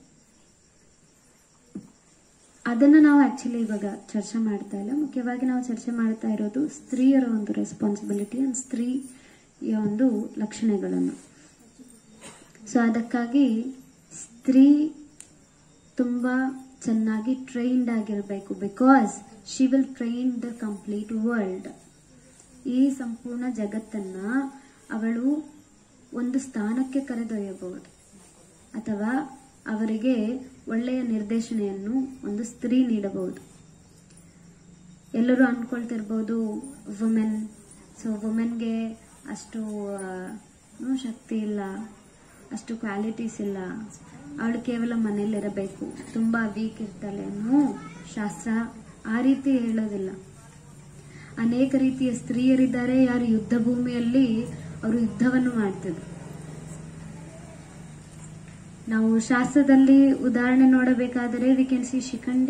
ಅದನ್ನು ನಾವು ಆಕ್ಚುಲಿ ಇವಾಗ ಚರ್ಚೆ ಮಾಡ್ತಾ ಇಲ್ಲ ಮುಖ್ಯವಾಗಿ ನಾವು ಚರ್ಚೆ ಮಾಡ್ತಾ ಇರೋದು ಸ್ತ್ರೀಯರ ಒಂದು ರೆಸ್ಪಾನ್ಸಿಬಿಲಿಟಿ ಅಂಡ್ ಸ್ತ್ರೀಯ ಒಂದು ಲಕ್ಷಣಗಳನ್ನು ಸೊ ಅದಕ್ಕಾಗಿ ಸ್ತ್ರೀ ತುಂಬ ಚೆನ್ನಾಗಿ ಟ್ರೈನ್ಡ್ ಆಗಿರಬೇಕು because she will train the complete world ಈ ಸಂಪೂರ್ಣ ಜಗತ್ತನ್ನ ಅವಳು ಒಂದು ಸ್ಥಾನಕ್ಕೆ ಕರೆದೊಯ್ಯಬಹುದು ಅಥವಾ ಅವರಿಗೆ ಒಳ್ಳೆಯ ನಿರ್ದೇಶನೆಯನ್ನು ಒಂದು ಸ್ತ್ರೀ ನೀಡಬಹುದು ಎಲ್ಲರೂ ಅನ್ಕೊಳ್ತಿರ್ಬೋದು ವುಮೆನ್ ಸೊ ವುಮೆನ್ಗೆ ಅಷ್ಟು ಆ, ಏನು ಶಕ್ತಿ ಇಲ್ಲ ಅಷ್ಟು ಕ್ವಾಲಿಟೀಸ್ ಇಲ್ಲ ಅವಳು ಕೇವಲ ಮನೇಲಿರಬೇಕು ತುಂಬಾ ವೀಕ್ ಇರ್ತಾಳೆ ಅನ್ನೋ ಶಾಸ್ತ್ರ ಆ ರೀತಿ ಹೇಳೋದಿಲ್ಲ ಅನೇಕ ರೀತಿಯ ಸ್ತ್ರೀಯರಿದ್ದಾರೆ ಯಾರು ಯುದ್ಧ ಭೂಮಿಯಲ್ಲಿ ಅವರು ಯುದ್ಧವನ್ನು ಮಾಡ್ತಿದ್ರು ನಾವು ಶಾಸ್ತ್ರದಲ್ಲಿ ಉದಾಹರಣೆ ನೋಡಬೇಕಾದರೆ ವಿ ಕ್ಯಾನ್ ಸಿ ಶಿಖಂಡಿ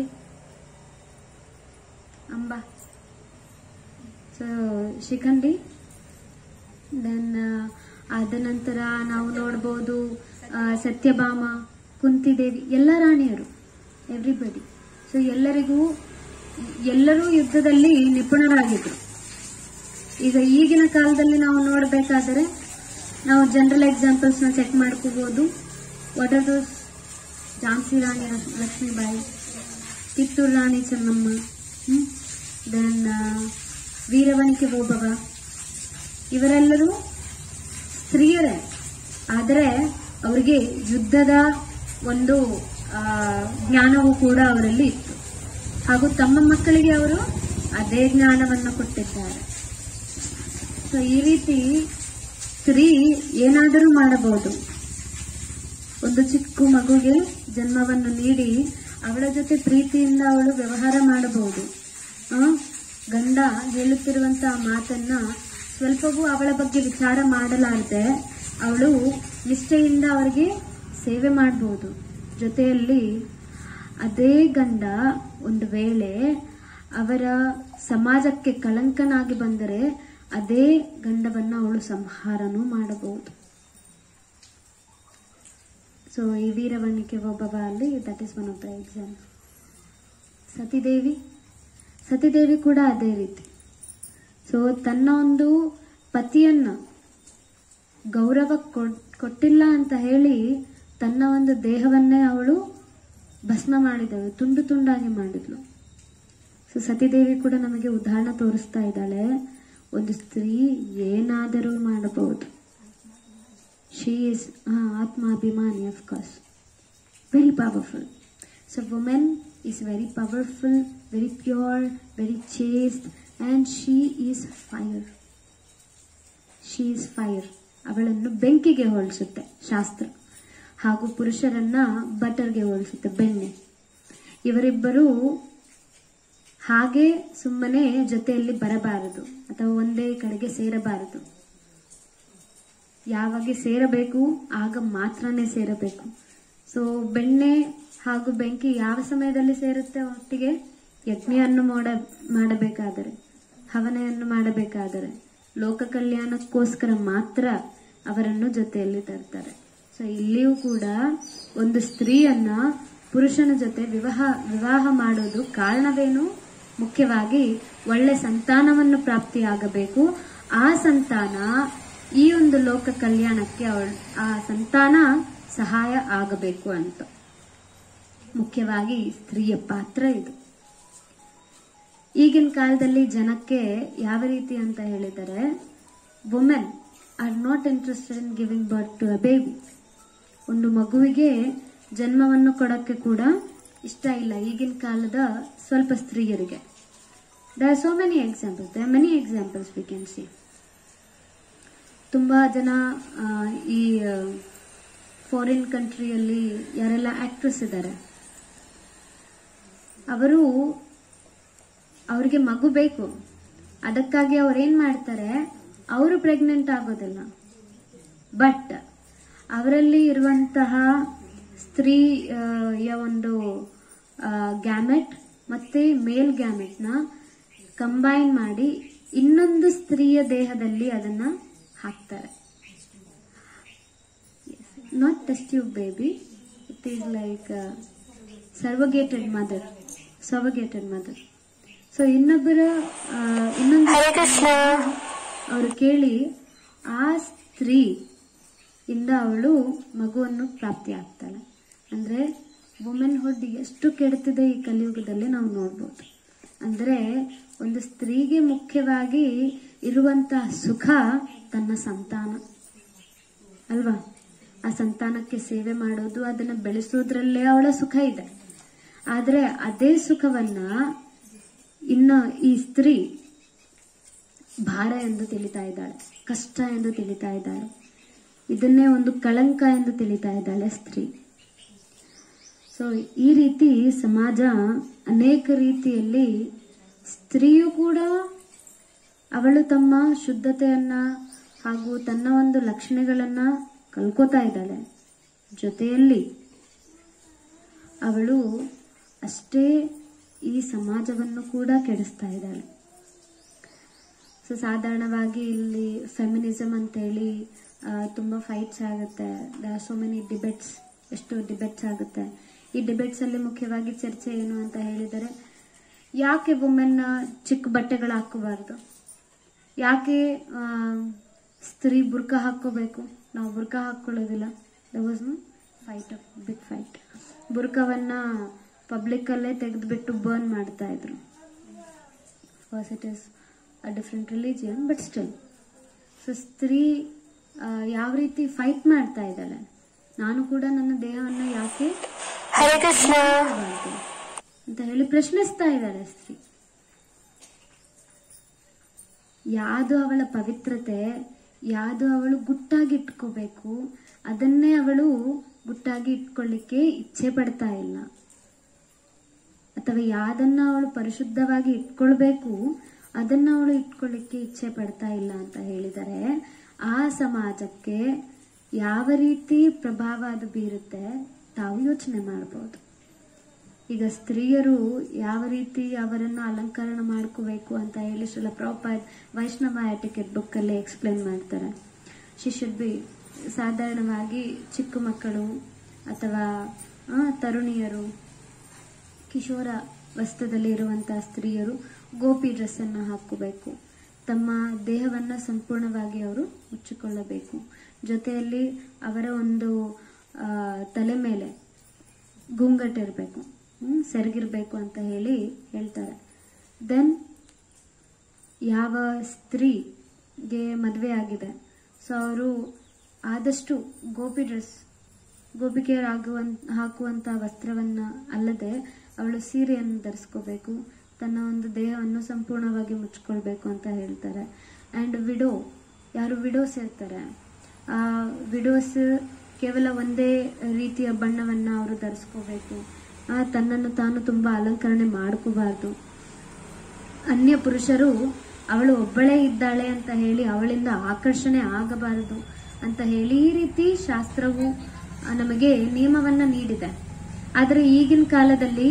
ಅಂಬ ಸೊ ಶಿಖಂಡಿ ದೆನ್ ಅದ ನಂತರ ನಾವು ನೋಡ್ಬೋದು ಆ, ಸತ್ಯಭಾಮ ಕುಂತಿದೇವಿ ಎಲ್ಲ ರಾಣಿಯರು ಎವ್ರಿಬಡಿ ಸೊ ಎಲ್ಲರಿಗೂ ಎಲ್ಲರೂ ಯುದ್ಧದಲ್ಲಿ ನಿಪುಣರಾಗಿದ್ರು ಈಗ ಈಗಿನ ಕಾಲದಲ್ಲಿ ನಾವು ನೋಡಬೇಕಾದರೆ ನಾವು ಜನರಲ್ ಎಕ್ಸಾಂಪಲ್ಸ್ನ ಚೆಕ್ ಮಾಡ್ಕೋಬಹುದು what are those Jhansi Rani ಲಕ್ಷ್- ಲಕ್ಷ್ಮೀಬಾಯಿ ಕಿತ್ತೂರು ರಾಣಿ ಚೆನ್ನಮ್ಮ ದೆನ್ ವೀರವಣಿಕೆ ಓಬವ್ವ ಇವರೆಲ್ಲರೂ ಸ್ತ್ರೀಯರೇ ಆದರೆ ಅವರಿಗೆ ಯುದ್ಧದ ಒಂದು ಆ, ಜ್ಞಾನವೂ ಕೂಡ ಅವರಲ್ಲಿ ಇತ್ತು ಹಾಗೂ ತಮ್ಮ ಮಕ್ಕಳಿಗೆ ಅವರು ಅದೇ ಜ್ಞಾನವನ್ನು ಕೊಟ್ಟಿದ್ದಾರೆ ಸೊ ಈ ರೀತಿ ಸ್ತ್ರೀ ಏನಾದರೂ ಮಾಡಬಹುದು ಒಂದು ಚಿಕ್ಕ ಮಗುಗೆ ಜನ್ಮವನ್ನು ನೀಡಿ ಅವಳ ಜೊತೆ ಪ್ರೀತಿಯಿಂದ ಅವಳು ವ್ಯವಹಾರ ಮಾಡಬಹುದು ಆ, ಗಂಡ ಹೇಳುತ್ತಿರುವಂತಹ ಮಾತನ್ನ ಸ್ವಲ್ಪವೂ ಅವಳ ಬಗ್ಗೆ ವಿಚಾರ ಮಾಡಲಾರದೆ ಅವಳು ನಿಷ್ಠೆಯಿಂದ ಅವರಿಗೆ ಸೇವೆ ಮಾಡಬಹುದು ಜೊತೆಯಲ್ಲಿ ಅದೇ ಗಂಡ ಒಂದು ವೇಳೆ ಅವರ ಸಮಾಜಕ್ಕೆ ಕಳಂಕನಾಗಿ ಬಂದರೆ ಅದೇ ಗಂಡವನ್ನ ಅವಳು ಸಂಹಾರನೂ ಮಾಡಬಹುದು ಸೊ ಈ ವೀರವಣಿಕೆ ಒಬ್ಬವ ಅಲ್ಲಿ that is one of the exam Satidevi Satidevi ಕೂಡ ಅದೇ ರೀತಿ ಸೊ ತನ್ನ ಒಂದು ಪತಿಯನ್ನ ಗೌರವ ಕೊಡ್- ಕೊಟ್ಟಿಲ್ಲ ಅಂತ ಹೇಳಿ ತನ್ನ ಒಂದು ದೇಹವನ್ನೇ ಅವಳು ಭಸ್ಮ ಮಾಡಿದಳು ತುಂಡು ತುಂಡಾಗಿ ಮಾಡಿದ್ಲು ಸೊ ಸತಿದೇವಿ ಕೂಡ ನಮಗೆ ಉದಾಹರಣೆ ತೋರಿಸ್ತಾ ಇದ್ದಾಳೆ ಒಂದು ಸ್ತ್ರೀ ಏನಾದರೂ ಮಾಡಬಹುದು ಶಿ ಈಸ್ ಆತ್ಮಾಭಿಮಾನಿ of course very powerful so women is very powerful very pure very chaste and she is fire she is fire ಅವಳನ್ನು ಬೆಂಕಿಗೆ ಹೋಲಿಸುತ್ತೆ ಶಾಸ್ತ್ರ ಹಾಗೂ ಪುರುಷರನ್ನ ಬಟರ್ಗೆ ಹೋಲಿಸುತ್ತೆ ಬೆಣ್ಣೆ ಇವರಿಬ್ಬರು ಹಾಗೆ ಸುಮ್ಮನೆ ಜೊತೆಯಲ್ಲಿ ಬರಬಾರದು ಅಥವಾ ಒಂದೇ ಕಡೆಗೆ ಸೇರಬಾರದು ಯಾವಾಗ ಸೇರಬೇಕು ಆಗ ಮಾತ್ರನೇ ಸೇರಬೇಕು ಸೊ ಬೆಣ್ಣೆ ಹಾಗೂ ಬೆಂಕಿ ಯಾವ ಸಮಯದಲ್ಲಿ ಸೇರುತ್ತೆ ಒಟ್ಟಿಗೆ ಯಜ್ಞೆಯನ್ನು ಮಾಡ ಮಾಡಬೇಕಾದರೆ ಹವನೆಯನ್ನು ಮಾಡಬೇಕಾದರೆ ಲೋಕ ಕಲ್ಯಾಣಕ್ಕೋಸ್ಕರ ಮಾತ್ರ ಅವರನ್ನು ಜೊತೆಯಲ್ಲಿ ತರ್ತಾರೆ ಸೊ ಇಲ್ಲಿಯೂ ಕೂಡ ಒಂದು ಸ್ತ್ರೀಯನ್ನ ಪುರುಷನ ಜೊತೆ ವಿವಾಹ ವಿವಾಹ ಮಾಡೋದು ಕಾರಣವೇನು ಮುಖ್ಯವಾಗಿ ಒಳ್ಳೆ ಸಂತಾನವನ್ನು ಪ್ರಾಪ್ತಿಯಾಗಬೇಕು ಆ ಸಂತಾನ ಈ ಒಂದು ಲೋಕ ಕಲ್ಯಾಣಕ್ಕೆ ಅವಳ ಆ ಸಂತಾನ ಸಹಾಯ ಆಗಬೇಕು ಅಂತ ಮುಖ್ಯವಾಗಿ ಸ್ತ್ರೀಯ ಪಾತ್ರ ಇದು ಈಗಿನ ಕಾಲದಲ್ಲಿ ಜನಕ್ಕೆ ಯಾವ ರೀತಿ ಅಂತ ಹೇಳಿದರೆ women are not interested in giving birth to a baby ಒಂದು ಮಗುವಿಗೆ ಜನ್ಮವನ್ನು ಕೊಡಕ್ಕೆ ಕೂಡ ಇಷ್ಟ ಇಲ್ಲ ಈಗಿನ ಕಾಲದ ಸ್ವಲ್ಪ ಸ್ತ್ರೀಯರಿಗೆ the are so many examples the many examples we can see ತುಂಬಾ ಜನ ಆ, ಈ ಫಾರಿನ್ ಕಂಟ್ರಿಯಲ್ಲಿ ಯಾರೆಲ್ಲ ಆಕ್ಟ್ರೆಸ್ ಇದ್ದಾರೆ ಅವರು ಅವ್ರಿಗೆ ಮಗು ಬೇಕು ಅದಕ್ಕಾಗಿ ಅವ್ರು ಏನ್ ಮಾಡ್ತಾರೆ ಅವರು ಪ್ರೆಗ್ನೆಂಟ್ ಆಗೋದಿಲ್ಲ ಬಟ್ ಅವರಲ್ಲಿ ಇರುವಂತಹ ಸ್ತ್ರೀಯ ಒಂದು ಗ್ಯಾಮೆಟ್ ಮತ್ತೆ ಮೇಲ್ ಗ್ಯಾಮೆಟ್ನ ಕಂಬೈನ್ ಮಾಡಿ ಇನ್ನೊಂದು ಸ್ತ್ರೀಯ ದೇಹದಲ್ಲಿ ಅದನ್ನ ಹಾಕ್ತಾರೆ not test tube baby it is like surrogated mother surrogated mother so ಇನ್ನೊಬ್ಬರ ಆ, ಇನ್ನೊಂದು
Hare Krishna.
ಅವರು ಕೇಳಿ ಆ ಸ್ತ್ರೀ ಇಂದ ಅವಳು ಮಗುವನ್ನು ಪ್ರಾಪ್ತಿ ಆಗ್ತಾಳೆ ಅಂದ್ರೆ ವುಮೆನ್ಹುಡ್ ಎಷ್ಟು ಕೆಡ್ತಿದೆ ಈ ಕಲಿಯುಗದಲ್ಲಿ ನಾವು ನೋಡ್ಬೋದು ಅಂದ್ರೆ ಒಂದು ಸ್ತ್ರೀಗೆ ಮುಖ್ಯವಾಗಿ ಇರುವಂತಹ ಸುಖ ತನ್ನ ಸಂತಾನ ಅಲ್ವಾ ಆ ಸಂತಾನಕ್ಕೆ ಸೇವೆ ಮಾಡೋದು ಅದನ್ನ ಬೆಳೆಸೋದ್ರಲ್ಲೇ ಅವಳ ಸುಖ ಇದೆ ಆದ್ರೆ ಅದೇ ಸುಖವನ್ನ ಇನ್ನ ಈ ಸ್ತ್ರೀ ಭಾರ ಎಂದು ತಿಳಿತಾ ಇದ್ದಾಳೆ ಕಷ್ಟ ಎಂದು ತಿಳಿತಾ ಇದ್ದಾಳೆ ಇದನ್ನೇ ಒಂದು ಕಳಂಕ ಎಂದು ತಿಳಿತಾ ಇದ್ದಾಳೆ ಸ್ತ್ರೀ ಸೊ ಈ ರೀತಿ ಸಮಾಜ ಅನೇಕ ರೀತಿಯಲ್ಲಿ ಸ್ತ್ರೀಯು ಕೂಡ ಅವಳು ತಮ್ಮ ಶುದ್ಧತೆಯನ್ನ ಹಾಗೂ ತನ್ನ ಒಂದು ಲಕ್ಷಣಗಳನ್ನ ಕಲ್ಕೋತಾ ಇದ್ದಾಳೆ ಜೊತೆಯಲ್ಲಿ ಅವಳು ಅಷ್ಟೇ ಈ ಸಮಾಜವನ್ನು ಕೂಡ ಕೆಡಿಸ್ತಾ ಇದ್ದಾಳೆ ಸೊ ಸಾಧಾರಣವಾಗಿ ಇಲ್ಲಿ ಫೆಮಿನಿಸಮ್ ಅಂತೇಳಿ ಆ, ತುಂಬಾ ಫೈಟ್ಸ್ ಆಗುತ್ತೆ ಸೋ ಮೆನಿ ಡಿಬೇಟ್ಸ್ ಎಷ್ಟು ಡಿಬೇಟ್ಸ್ ಆಗುತ್ತೆ ಈ ಡಿಬೇಟ್ಸ್ ಅಲ್ಲಿ ಮುಖ್ಯವಾಗಿ ಚರ್ಚೆ ಏನು ಅಂತ ಹೇಳಿದರೆ ಯಾಕೆ ವುಮೆನ್ ಚಿಕ್ಕ ಬಟ್ಟೆಗಳು ಹಾಕೋಬಾರ್ದು ಯಾಕೆ ಆ, ಸ್ತ್ರೀ ಬುರ್ಕ ಹಾಕೋಬೇಕು ನಾವು ಬುರ್ಕ ಹಾಕೊಳ್ಳೋದಿಲ್ಲ the was fight big fight ಬುರ್ಕವನ್ನ ಪಬ್ಲಿಕ್ಕಲ್ಲೇ ತೆಗೆದುಬಿಟ್ಟು ಬರ್ನ್ ಮಾಡ್ತಾ ಇದ್ರು course it is a different religion but still so ಸ್ತ್ರೀ ಆ, ಯಾವ ರೀತಿ ಫೈಟ್ ಮಾಡ್ತಾ ಇದ್ದಾಳೆ ನಾನು ಕೂಡ ನನ್ನ ದೇಹವನ್ನು ಯಾಕೆ
Hare Krishna.
ಮಾಡಬಾರ್ದು ಅಂತ ಹೇಳಿ ಪ್ರಶ್ನಿಸ್ತಾ ಇದ್ದಾಳೆ ಸ್ತ್ರೀ ಯಾವುದು ಅವಳ ಪವಿತ್ರತೆ ಯಾವುದು ಅವಳು ಗುಟ್ಟಾಗಿ ಇಟ್ಕೋಬೇಕು ಅದನ್ನೇ ಅವಳು ಗುಟ್ಟಾಗಿ ಇಟ್ಕೊಳ್ಳಿಕ್ಕೆ ಇಚ್ಛೆ ಪಡ್ತಾ ಇಲ್ಲ ಅಥವಾ ಯಾವ್ದನ್ನ ಅವಳು ಪರಿಶುದ್ಧವಾಗಿ ಇಟ್ಕೊಳ್ಬೇಕು ಅದನ್ನ ಅವಳು ಇಟ್ಕೊಳ್ಳಿಕ್ಕೆ ಇಚ್ಛೆ ಪಡ್ತಾ ಇಲ್ಲ ಅಂತ ಹೇಳಿದರೆ ಆ ಸಮಾಜಕ್ಕೆ ಯಾವ ರೀತಿ ಪ್ರಭಾವ ಅದು ಬೀರುತ್ತೆ ತಾವು ಯೋಚನೆ ಮಾಡಬಹುದು ಈಗ ಸ್ತ್ರೀಯರು ಯಾವ ರೀತಿ ಅವರನ್ನು ಅಲಂಕರಣ ಮಾಡ್ಕೋಬೇಕು ಅಂತ ಹೇಳಿ ಶ್ರೀಲ ಪ್ರಭುಪಾದ್ ವೈಷ್ಣವ ಎಟಿಕೆಟ್ ಬುಕ್ ಅಲ್ಲಿ ಎಕ್ಸ್ಪ್ಲೇನ್ ಮಾಡ್ತಾರೆ ಶಿ ಶುಡ್ ಬಿ ಸಾಧಾರಣವಾಗಿ ಚಿಕ್ಕ ಮಕ್ಕಳು ಅಥವಾ ಆ, ತರುಣಿಯರು ಕಿಶೋರ ವಸ್ತ್ರದಲ್ಲಿ ಇರುವಂತಹ ಸ್ತ್ರೀಯರು ಗೋಪಿ ಡ್ರೆಸ್ ಅನ್ನು ಹಾಕೋಬೇಕು ತಮ್ಮ ದೇಹವನ್ನ ಸಂಪೂರ್ಣವಾಗಿ ಅವರು ಮುಚ್ಚಿಕೊಳ್ಳಬೇಕು ಜೊತೆಯಲ್ಲಿ ಅವರ ಒಂದು ಆ, ತಲೆ ಮೇಲೆ ಗುಂಗಟ್ಟಿರ್ಬೇಕು ಹ್ಮ್ ಸೆರಗಿರ್ಬೇಕು ಅಂತ ಹೇಳಿ ಹೇಳ್ತಾರೆ ದೆನ್ ಯಾವ ಸ್ತ್ರೀಗೆ ಮದುವೆ ಆಗಿದೆ ಸೊ ಅವರು ಆದಷ್ಟು ಗೋಪಿ ಡ್ರೆಸ್ ಗೋಪಿಕೆಯರಾಗುವನ್ ಹಾಕುವಂತ ವಸ್ತ್ರವನ್ನ ಅಲ್ಲದೆ ಅವಳು ಸೀರೆಯನ್ನು ಧರಿಸ್ಕೋಬೇಕು ತನ್ನ ಒಂದು ದೇಹವನ್ನು ಸಂಪೂರ್ಣವಾಗಿ ಮುಚ್ಕೊಳ್ಬೇಕು ಅಂತ ಹೇಳ್ತಾರೆ ಅಂಡ್ ವಿಡೋ ಯಾರು ವಿಡೋಸ್ ಇರ್ತಾರೆ ಆ ವಿಡೋಸ್ ಕೇವಲ ಒಂದೇ ರೀತಿಯ ಬಣ್ಣವನ್ನ ಅವರು ಧರಿಸ್ಕೋಬೇಕು ಆ ತನ್ನನ್ನು ತಾನು ತುಂಬಾ ಅಲಂಕರಣೆ ಮಾಡ್ಕೋಬಾರ್ದು ಅನ್ಯ ಪುರುಷರು ಅವಳು ಒಬ್ಬಳೇ ಇದ್ದಾಳೆ ಅಂತ ಹೇಳಿ ಅವಳಿಂದ ಆಕರ್ಷಣೆ ಆಗಬಾರದು ಅಂತ ಹೇಳಿ ಈ ರೀತಿ ಶಾಸ್ತ್ರವು ಆ, ನಮಗೆ ನಿಯಮವನ್ನ ನೀಡಿದೆ ಆದರೆ ಈಗಿನ ಕಾಲದಲ್ಲಿ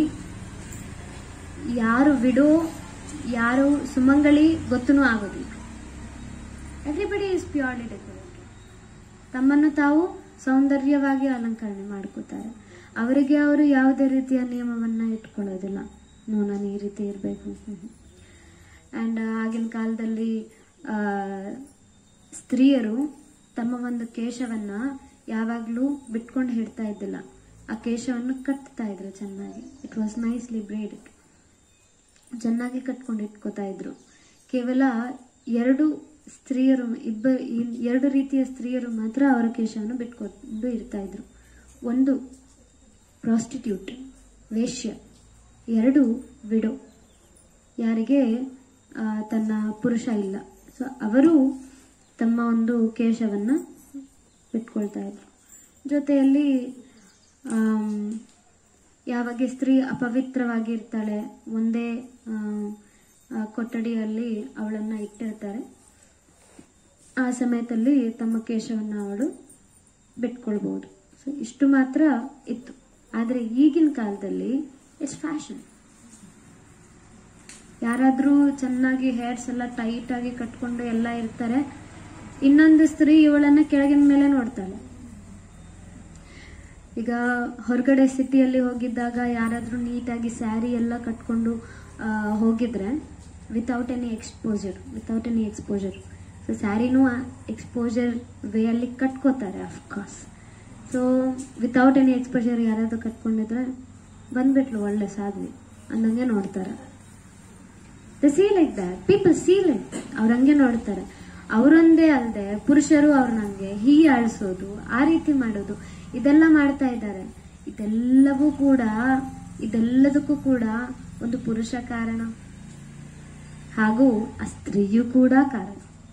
ಯಾರು ವಿಡೋ ಯಾರು ಸುಮಂಗಳಿ ಗೊತ್ತೂ ಆಗೋದಿಲ್ಲ ಎವ್ರಿಬಡಿ ಇಸ್ ಪ್ಯೂರ್ಲಿ ಡೆಕೋರೇಟೆಡ್ ತಮ್ಮನ್ನು ತಾವು ಸೌಂದರ್ಯವಾಗಿ ಅಲಂಕರಣೆ ಮಾಡ್ಕೋತಾರೆ ಅವರಿಗೆ ಅವರು ಯಾವುದೇ ರೀತಿಯ ನಿಯಮವನ್ನ ಇಟ್ಕೊಳ್ಳೋದಿಲ್ಲ ನೋ ನಾನು ಈ ರೀತಿ ಇರಬೇಕು ಆ್ಯಂಡ್ ಆಗಿನ ಕಾಲದಲ್ಲಿ ಆ, ಸ್ತ್ರೀಯರು ತಮ್ಮ ಒಂದು ಕೇಶವನ್ನ ಯಾವಾಗಲೂ ಬಿಟ್ಕೊಂಡು ಹಿಡ್ತಾ ಇದ್ದಿಲ್ಲ ಆ ಕೇಶವನ್ನು ಕಟ್ತಾ ಇದ್ರು ಚೆನ್ನಾಗಿ ಇಟ್ ವಾಸ್ ನೈಸ್ಲಿ ಬ್ರೇಡ್ ಚೆನ್ನಾಗಿ ಕಟ್ಕೊಂಡು ಇಟ್ಕೋತಾ ಇದ್ರು ಕೇವಲ ಎರಡು ಸ್ತ್ರೀಯರು ಇಬ್ಬ ಈ- ಎರಡು ರೀತಿಯ ಸ್ತ್ರೀಯರು ಮಾತ್ರ ಅವರ ಕೇಶವನ್ನು ಬಿಟ್ಕೊಂಡು ಇರ್ತಾ ಇದ್ರು ಒಂದು ಪ್ರಾಸ್ಟಿಟ್ಯೂಟ್ ವೇಶ್ಯ ಎರಡು ವಿಡೋ ಯಾರಿಗೆ ಆ, ತನ್ನ ಪುರುಷ ಇಲ್ಲ ಸೊ ಅವರು ತಮ್ಮ ಒಂದು ಕೇಶವನ್ನ ಬಿಟ್ಕೊಳ್ತಾ ಇದ್ರು ಜೊತೆಯಲ್ಲಿ ಆಮ್, ಯಾವಾಗ ಸ್ತ್ರೀ ಅಪವಿತ್ರವಾಗಿ ಇರ್ತಾಳೆ ಒಂದೇ ಆ, ಆ, ಕೊಠಡಿಯಲ್ಲಿ ಅವಳನ್ನ ಇಟ್ಟಿರ್ತಾರೆ ಆ ಸಮಯದಲ್ಲಿ ತಮ್ಮ ಕೇಶವನ್ನ ಅವಳು ಬಿಟ್ಕೊಳ್ಬಹುದು ಸೊ ಇಷ್ಟು ಮಾತ್ರ ಇತ್ತು ಆದರೆ ಈಗಿನ ಕಾಲದಲ್ಲಿ ಇಟ್ಸ್ ಫ್ಯಾಷನ್ ಯಾರಾದ್ರೂ ಚೆನ್ನಾಗಿ ಹೇರ್ಸ್ ಎಲ್ಲ ಟೈಟ್ ಆಗಿ ಕಟ್ಕೊಂಡು ಎಲ್ಲ ಇರ್ತಾರೆ ಇನ್ನೊಂದು ಸ್ತ್ರೀ ಇವಳನ್ನ ಕೆಳಗಿನ ಮೇಲೆ ನೋಡ್ತಾಳೆ ಈಗ ಹೊರಗಡೆ ಸಿಟಿಯಲ್ಲಿ ಹೋಗಿದ್ದಾಗ ಯಾರಾದ್ರೂ ನೀಟಾಗಿ ಸ್ಯಾರಿ ಎಲ್ಲ ಕಟ್ಕೊಂಡು ಆ, ಹೋಗಿದ್ರೆ without any exposure without any exposure so ಸ್ಯಾರಿನೂ ಎಕ್ಸ್ಪೋಜರ್ ವೇಯಲ್ಲಿ ಕಟ್ಕೋತಾರೆ of course so without any exposure ಯಾರಾದ್ರೂ ಕಟ್ಕೊಂಡಿದ್ರೆ ಬಂದ್ಬಿಟ್ಲು ಒಳ್ಳೆ ಸಾಧ್ವಿ ಅನ್ನಂಗೆ ನೋಡ್ತಾರೆ the see like that people see like ಅವ್ರ ಹಂಗೆ ನೋಡ್ತಾರೆ ಅವರೊಂದೇ ಅಲ್ಲದೆ ಪುರುಷರು ಅವ್ರನ್ನಂಗೆ ಹೀಯಾಳಿಸೋದು ಆ ರೀತಿ ಮಾಡೋದು ಇದೆಲ್ಲ ಮಾಡ್ತಾ ಇದ್ದಾರೆ ಇದೆಲ್ಲವೂ ಕೂಡ ಇದೆಲ್ಲದಕ್ಕೂ ಕೂಡ ಒಂದು ಪುರುಷ ಕಾರಣ ಹಾಗೂ ಆ ಸ್ತ್ರೀಯೂ ಕೂಡ ಕಾರಣ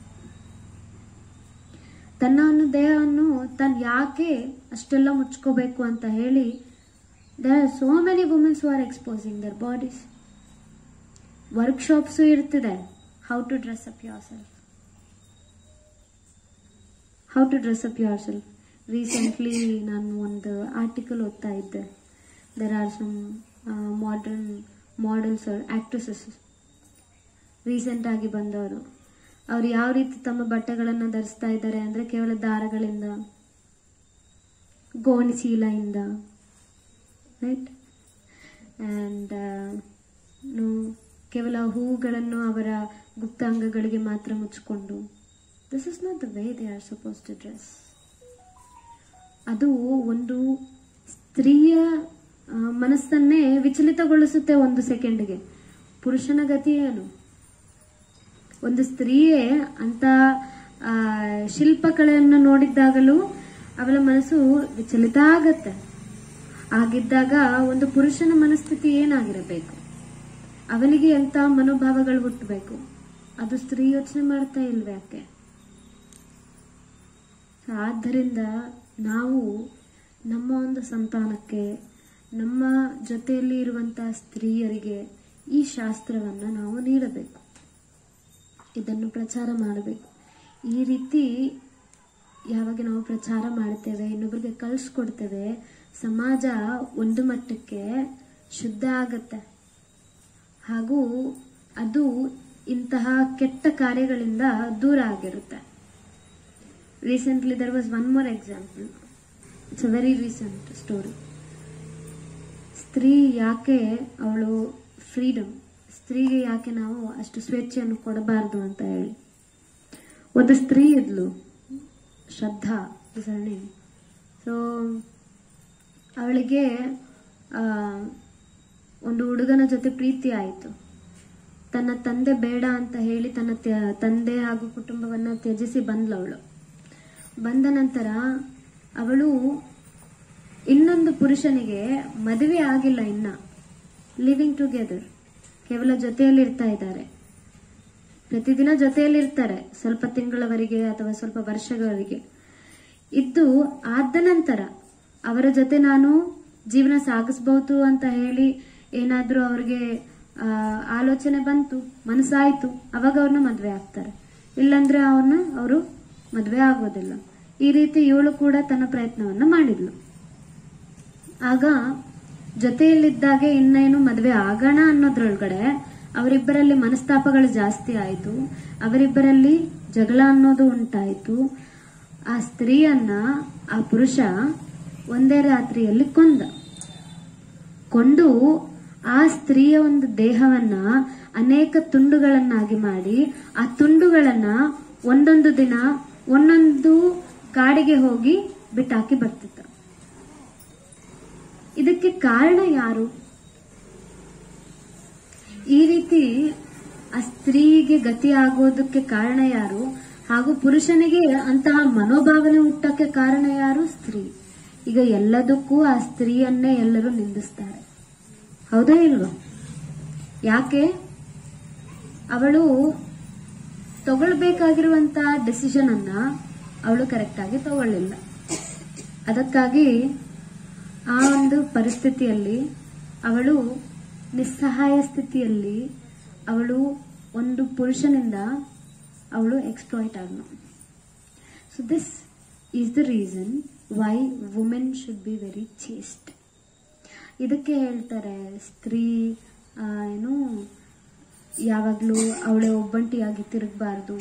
ತನ್ನ ಒಂದು ದೇಹವನ್ನು ತಾನು ಯಾಕೆ ಅಷ್ಟೆಲ್ಲ ಮುಚ್ಕೋಬೇಕು ಅಂತ ಹೇಳಿ there are so many womens who are exposing their bodies workshops ಇರ್ತಿದೆ how to dress up yourself how to dress up yourself recently ನಾನು ಒಂದು ಆರ್ಟಿಕಲ್ ಓದ್ತಾ ಇದ್ದೆ there are some modern models actresses recent ಆಗಿ ಬಂದವರು ಅವ್ರು ಯಾವ ರೀತಿ ತಮ್ಮ ಬಟ್ಟೆಗಳನ್ನು ಧರಿಸ್ತಾ ಇದ್ದಾರೆ ಅಂದ್ರೆ ಕೇವಲ ದಾರಗಳಿಂದ ಗೋಣಿ ಚೀಲದಿಂದ ರೈಟ್ ಆ್ಯಂಡ್ ಕೇವಲ ಹೂಗಳನ್ನು ಅವರ ಗುಪ್ತಾಂಗಗಳಿಗೆ ಮಾತ್ರ ಮುಚ್ಚಿಕೊಂಡು this is not the way they are suppose to dress ಅದು ಒಂದು ಸ್ತ್ರೀಯ ಆ, ಮನಸ್ಸನ್ನೇ ವಿಚಲಿತಗೊಳಿಸುತ್ತೆ ಒಂದು ಸೆಕೆಂಡ್ಗೆ ಪುರುಷನ ಗತಿ ಏನು ಒಂದು ಸ್ತ್ರೀಯೇ ಅಂತ ಆ, ಶಿಲ್ಪಕಲೆಯನ್ನು ನೋಡಿದ್ದಾಗಲೂ ಅವಳ ಮನಸ್ಸು ವಿಚಲಿತ ಆಗತ್ತೆ ಆಗಿದ್ದಾಗ ಒಂದು ಪುರುಷನ ಮನಸ್ಥಿತಿ ಏನಾಗಿರಬೇಕು ಅವನಿಗೆ ಎಂತ ಮನೋಭಾವಗಳು ಹುಟ್ಟಬೇಕು ಅದು ಸ್ತ್ರೀ ಯೋಚನೆ ಮಾಡ್ತಾ ಇಲ್ವೇ ಯಾಕೆ ಆದ್ದರಿಂದ ನಾವು ನಮ್ಮ ಒಂದು ಸಂತಾನಕ್ಕೆ ನಮ್ಮ ಜೊತೆಯಲ್ಲಿ ಇರುವಂತಹ ಸ್ತ್ರೀಯರಿಗೆ ಈ ಶಾಸ್ತ್ರವನ್ನ ನಾವು ನೀಡಬೇಕು ಇದನ್ನು ಪ್ರಚಾರ ಮಾಡಬೇಕು ಈ ರೀತಿ ಯಾವಾಗ ನಾವು ಪ್ರಚಾರ ಮಾಡ್ತೇವೆ ಇನ್ನೊಬ್ಬರಿಗೆ ಕಲಿಸ್ಕೊಡ್ತೇವೆ ಸಮಾಜ ಒಂದು ಮಟ್ಟಕ್ಕೆ ಶುದ್ಧ ಆಗತ್ತೆ ಹಾಗೂ ಅದು ಇಂತಹ ಕೆಟ್ಟ ಕಾರ್ಯಗಳಿಂದ ದೂರ ಆಗಿರುತ್ತೆ recently there was one more example it's a very recent story ಸ್ತ್ರೀ ಯಾಕೆ ಅವಳು ಫ್ರೀಡಮ್ ಸ್ತ್ರೀಗೆ ಯಾಕೆ ನಾವು ಅಷ್ಟು ಸ್ವೇಚ್ಛೆಯನ್ನು ಕೊಡಬಾರದು ಅಂತ ಹೇಳಿ ಒಂದು ಸ್ತ್ರೀ ಇದ್ಲು ಶ್ರದ್ಧಾ ಸರಣಿ ಸೊ ಅವಳಿಗೆ ಆ, ಒಂದು ಹುಡುಗನ ಜೊತೆ ಪ್ರೀತಿ ಆಯಿತು ತನ್ನ ತಂದೆ ಬೇಡ ಅಂತ ಹೇಳಿ ತನ್ನ ತ್ಯ- ತಂದೆ ಹಾಗೂ ಕುಟುಂಬವನ್ನ ತ್ಯಜಿಸಿ ಬಂದ್ಲು ಅವಳು ಬಂದ ನಂತರ ಅವಳು ಇನ್ನೊಂದು ಪುರುಷನಿಗೆ ಮದುವೆ ಆಗಿಲ್ಲ ಇನ್ನ ಲಿವಿಂಗ್ ಟುಗೆದರ್ ಕೇವಲ ಜೊತೆಯಲ್ಲಿ ಇರ್ತಾ ಇದ್ದಾರೆ ಪ್ರತಿದಿನ ಜೊತೆಯಲ್ಲಿ ಇರ್ತಾರೆ ಸ್ವಲ್ಪ ತಿಂಗಳವರೆಗೆ ಅಥವಾ ಸ್ವಲ್ಪ ವರ್ಷಗಳವರೆಗೆ ಇದ್ದು ಆದ ನಂತರ ಅವರ ಜೊತೆ ನಾನು ಜೀವನ ಸಾಗಿಸ್ಬಹುದು ಅಂತ ಹೇಳಿ ಏನಾದ್ರೂ ಅವ್ರಿಗೆ ಆ, ಆಲೋಚನೆ ಬಂತು ಮನಸ್ಸಾಯ್ತು ಅವಾಗ ಅವ್ರನ್ನ ಮದ್ವೆ ಆಗ್ತಾರೆ ಇಲ್ಲಾಂದ್ರೆ ಅವ್ರನ್ನ ಅವರು ಮದ್ವೆ ಆಗೋದಿಲ್ಲ ಈ ರೀತಿ ಇವಳು ಕೂಡ ತನ್ನ ಪ್ರಯತ್ನವನ್ನ ಮಾಡಿದ್ಲು ಆಗ ಜೊತೆಯಲ್ಲಿದ್ದಾಗೆ ಇನ್ನೇನು ಮದ್ವೆ ಆಗೋಣ ಅನ್ನೋದ್ರೊಳಗಡೆ ಅವರಿಬ್ಬರಲ್ಲಿ ಮನಸ್ತಾಪಗಳು ಜಾಸ್ತಿ ಆಯಿತು ಅವರಿಬ್ಬರಲ್ಲಿ ಜಗಳ ಅನ್ನೋದು ಉಂಟಾಯಿತು ಆ ಸ್ತ್ರೀಯನ್ನ ಆ ಪುರುಷ ಒಂದೇ ರಾತ್ರಿಯಲ್ಲಿ ಕೊಂದ ಕೊಂಡು ಆ ಸ್ತ್ರೀಯ ಒಂದು ದೇಹವನ್ನ ಅನೇಕ ತುಂಡುಗಳನ್ನಾಗಿ ಮಾಡಿ ಆ ತುಂಡುಗಳನ್ನ ಒಂದೊಂದು ದಿನ ಒಂದೊಂದು ಕಾಡಿಗೆ ಹೋಗಿ ಬಿಟ್ಟಾಕಿ ಬರ್ತಿದ್ದ ಇದಕ್ಕೆ ಕಾರಣ ಯಾರು ಈ ರೀತಿ ಆ ಸ್ತ್ರೀಗೆ ಗತಿ ಆಗೋದಕ್ಕೆ ಕಾರಣ ಯಾರು ಹಾಗೂ ಪುರುಷನಿಗೆ ಅಂತಹ ಮನೋಭಾವನೆ ಹುಟ್ಟಕ್ಕೆ ಕಾರಣ ಯಾರು ಸ್ತ್ರೀ ಈಗ ಎಲ್ಲದಕ್ಕೂ ಆ ಸ್ತ್ರೀಯನ್ನೇ ಎಲ್ಲರೂ ನಿಂದಿಸ್ತಾರೆ ಹೌದಾ ಇಲ್ವಾ ಯಾಕೆ ಅವಳು ತಗೊಳ್ಬೇಕಾಗಿರುವಂತಹ ಡಿಸಿಷನ್ ಅನ್ನ ಅವಳು ಕರೆಕ್ಟ್ ಆಗಿ ತಗೊಳ್ಳಿಲ್ಲ ಅದಕ್ಕಾಗಿ ಆ ಒಂದು ಪರಿಸ್ಥಿತಿಯಲ್ಲಿ ಅವಳು ನಿಸ್ಸಹಾಯ ಸ್ಥಿತಿಯಲ್ಲಿ ಅವಳು ಒಂದು ಪುರುಷನಿಂದ ಅವಳು ಎಕ್ಸ್ಪ್ಲಾಯ್ಟ್ ಆದ್ನು so this is the reason why women should be very chaste ಇದಕ್ಕೆ ಹೇಳ್ತಾರೆ ಸ್ತ್ರೀ ಆ, ಏನು ಯಾವಾಗಲೂ ಅವಳೆ ಒಬ್ಬಂಟಿಯಾಗಿ ತಿರುಗಬಾರ್ದು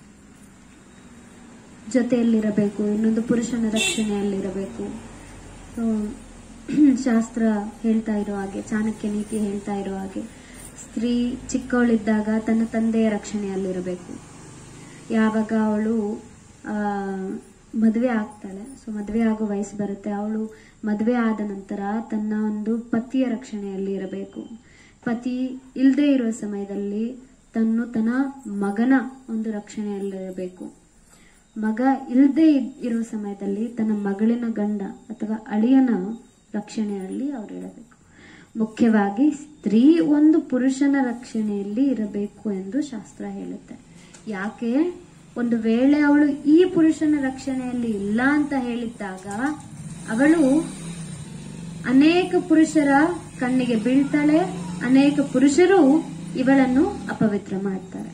ಜೊತೆಯಲ್ಲಿರಬೇಕು ಇನ್ನೊಂದು ಪುರುಷನ ರಕ್ಷಣೆಯಲ್ಲಿರಬೇಕು ಸೊ ಶಾಸ್ತ್ರ ಹೇಳ್ತಾ ಇರೋ ಹಾಗೆ ಚಾಣಕ್ಯ ನೀತಿ ಹೇಳ್ತಾ ಇರೋ ಹಾಗೆ ಸ್ತ್ರೀ ಚಿಕ್ಕವಳಿದ್ದಾಗ ತನ್ನ ತಂದೆಯ ರಕ್ಷಣೆಯಲ್ಲಿರಬೇಕು ಯಾವಾಗ ಅವಳು ಆ, ಮದುವೆ ಆಗ್ತಾಳೆ ಸೊ ಮದುವೆ ಆಗೋ ವಯಸ್ಸು ಬರುತ್ತೆ ಅವಳು ಮದುವೆ ಆದ ನಂತರ ತನ್ನ ಒಂದು ಪತಿಯ ರಕ್ಷಣೆಯಲ್ಲಿ ಇರಬೇಕು ಪತಿ ಇಲ್ಲದೆ ಇರುವ ಸಮಯದಲ್ಲಿ ತನ್ನು ತನ್ನ ಮಗನ ಒಂದು ರಕ್ಷಣೆಯಲ್ಲಿರಬೇಕು ಮಗ ಇಲ್ಲದೆ ಇರೋ ಸಮಯದಲ್ಲಿ ತನ್ನ ಮಗಳಿನ ಗಂಡ ಅಥವಾ ಅಳಿಯನ ರಕ್ಷಣೆಯಲ್ಲಿ ಅವರು ಇರಬೇಕು ಮುಖ್ಯವಾಗಿ ಸ್ತ್ರೀ ಒಂದು ಪುರುಷನ ರಕ್ಷಣೆಯಲ್ಲಿ ಇರಬೇಕು ಎಂದು ಶಾಸ್ತ್ರ ಹೇಳುತ್ತೆ ಯಾಕೆ ಒಂದು ವೇಳೆ ಅವಳು ಈ ಪುರುಷನ ರಕ್ಷಣೆಯಲ್ಲಿ ಇಲ್ಲ ಅಂತ ಹೇಳಿದ್ದಾಗ ಅವಳು ಅನೇಕ ಪುರುಷರ ಕಣ್ಣಿಗೆ ಬೀಳ್ತಾಳೆ ಅನೇಕ ಪುರುಷರು ಇವಳನ್ನು ಅಪವಿತ್ರ ಮಾಡ್ತಾರೆ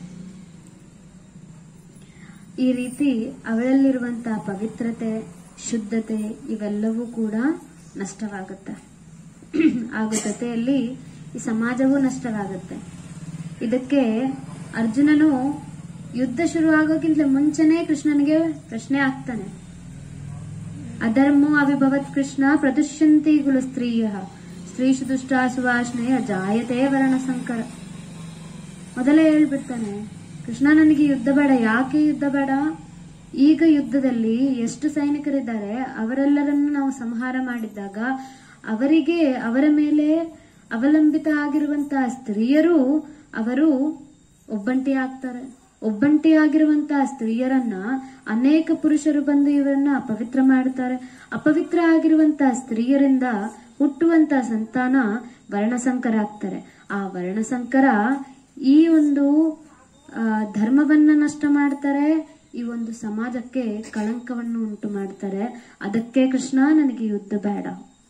ಈ ರೀತಿ ಅವಳಲ್ಲಿರುವಂತಹ ಪವಿತ್ರತೆ ಶುದ್ಧತೆ ಇವೆಲ್ಲವೂ ಕೂಡ ನಷ್ಟವಾಗುತ್ತೆ ಹಾಗೂ ಜೊತೆಯಲ್ಲಿ ಈ ಸಮಾಜವೂ ನಷ್ಟವಾಗುತ್ತೆ ಇದಕ್ಕೆ ಅರ್ಜುನನು ಯುದ್ಧ ಶುರುವಾಗೋಕ್ಕಿಂತ ಮುಂಚೆನೆ ಕೃಷ್ಣನಿಗೆ ಪ್ರಶ್ನೆ ಆಗ್ತಾನೆ ಅಧರ್ಮೋ ಅವಿಭವತ್ ಕೃಷ್ಣ ಪ್ರದುಷ್ಯಂತಿಗುಳು ಸ್ತ್ರೀಯ ಸ್ತ್ರೀಷು ದುಷ್ಟಾಸು ವಾಷ್ಣೆಯ ಜಾಯತೆ ವರ್ಣ ಸಂಕರ ಮೊದಲೇ ಹೇಳ್ಬಿಡ್ತಾನೆ ಕೃಷ್ಣ ನನಗೆ ಯುದ್ಧ ಬೇಡ ಯಾಕೆ ಯುದ್ಧ ಬೇಡ ಈಗ ಯುದ್ಧದಲ್ಲಿ ಎಷ್ಟು ಸೈನಿಕರಿದ್ದಾರೆ ಅವರೆಲ್ಲರನ್ನು ನಾವು ಸಂಹಾರ ಮಾಡಿದ್ದಾಗ ಅವರಿಗೆ ಅವರ ಮೇಲೆ ಅವಲಂಬಿತ ಆಗಿರುವಂತಹ ಸ್ತ್ರೀಯರು ಅವರು ಒಬ್ಬಂಟಿ ಆಗ್ತಾರೆ ಒಬ್ಬಂಟಿ ಆಗಿರುವಂತಹ ಸ್ತ್ರೀಯರನ್ನ ಅನೇಕ ಪುರುಷರು ಬಂದು ಇವರನ್ನ ಅಪವಿತ್ರ ಮಾಡ್ತಾರೆ ಅಪವಿತ್ರ ಆಗಿರುವಂತಹ ಸ್ತ್ರೀಯರಿಂದ ಹುಟ್ಟುವಂತಹ ಸಂತಾನ ವರ್ಣಸಂಕರ ಆಗ್ತಾರೆ ಆ ವರ್ಣಸಂಕರ ಈ ಒಂದು ಆ, ಧರ್ಮವನ್ನ ನಷ್ಟ ಮಾಡ್ತಾರೆ ಈ ಒಂದು ಸಮಾಜಕ್ಕೆ ಕಳಂಕವನ್ನು ಉಂಟು ಮಾಡ್ತಾರೆ ಅದಕ್ಕೆ ಕೃಷ್ಣ ನನಗೆ ಯುದ್ಧ ಬೇಡ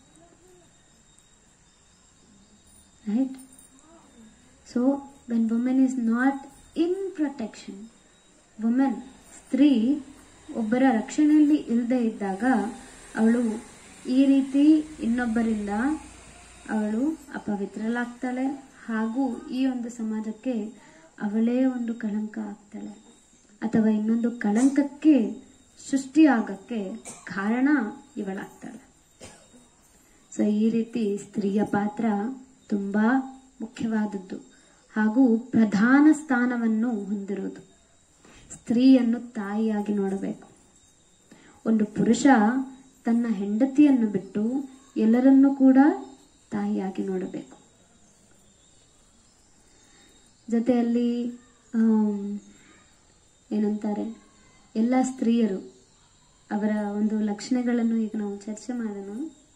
right so when women is not in protection women ಸ್ತ್ರೀ ಒಬ್ಬರ ರಕ್ಷಣೆಯಲ್ಲಿ ಇಲ್ಲದೆ ಇದ್ದಾಗ ಅವಳು ಈ ರೀತಿ ಇನ್ನೊಬ್ಬರಿಂದ ಅವಳು ಅಪವಿತ್ರಳಾಗ್ತಾಳೆ ಹಾಗೂ ಈ ಒಂದು ಸಮಾಜಕ್ಕೆ ಅವಳೇ ಒಂದು ಕಳಂಕ ಆಗ್ತಾಳೆ ಅಥವಾ ಇನ್ನೊಂದು ಕಳಂಕಕ್ಕೆ ಸೃಷ್ಟಿಯಾಗಕ್ಕೆ ಕಾರಣ ಇವಳಾಗ್ತಾಳೆ ಸೊ ಈ ರೀತಿ ಸ್ತ್ರೀಯ ಪಾತ್ರ ತುಂಬಾ ಮುಖ್ಯವಾದದ್ದು ಹಾಗೂ ಪ್ರಧಾನ ಸ್ಥಾನವನ್ನು ಹೊಂದಿರುವುದು ಸ್ತ್ರೀಯನ್ನು ತಾಯಿಯಾಗಿ ನೋಡಬೇಕು ಒಂದು ಪುರುಷ ತನ್ನ ಹೆಂಡತಿಯನ್ನು ಬಿಟ್ಟು ಎಲ್ಲರನ್ನೂ ಕೂಡ ತಾಯಿಯಾಗಿ ನೋಡಬೇಕು ಜೊತೆಯಲ್ಲಿ ಆಮ್, ಏನಂತಾರೆ ಎಲ್ಲ ಸ್ತ್ರೀಯರು ಅವರ ಒಂದು ಲಕ್ಷಣಗಳನ್ನು ಈಗ ನಾವು ಚರ್ಚೆ ಮಾಡೋಣ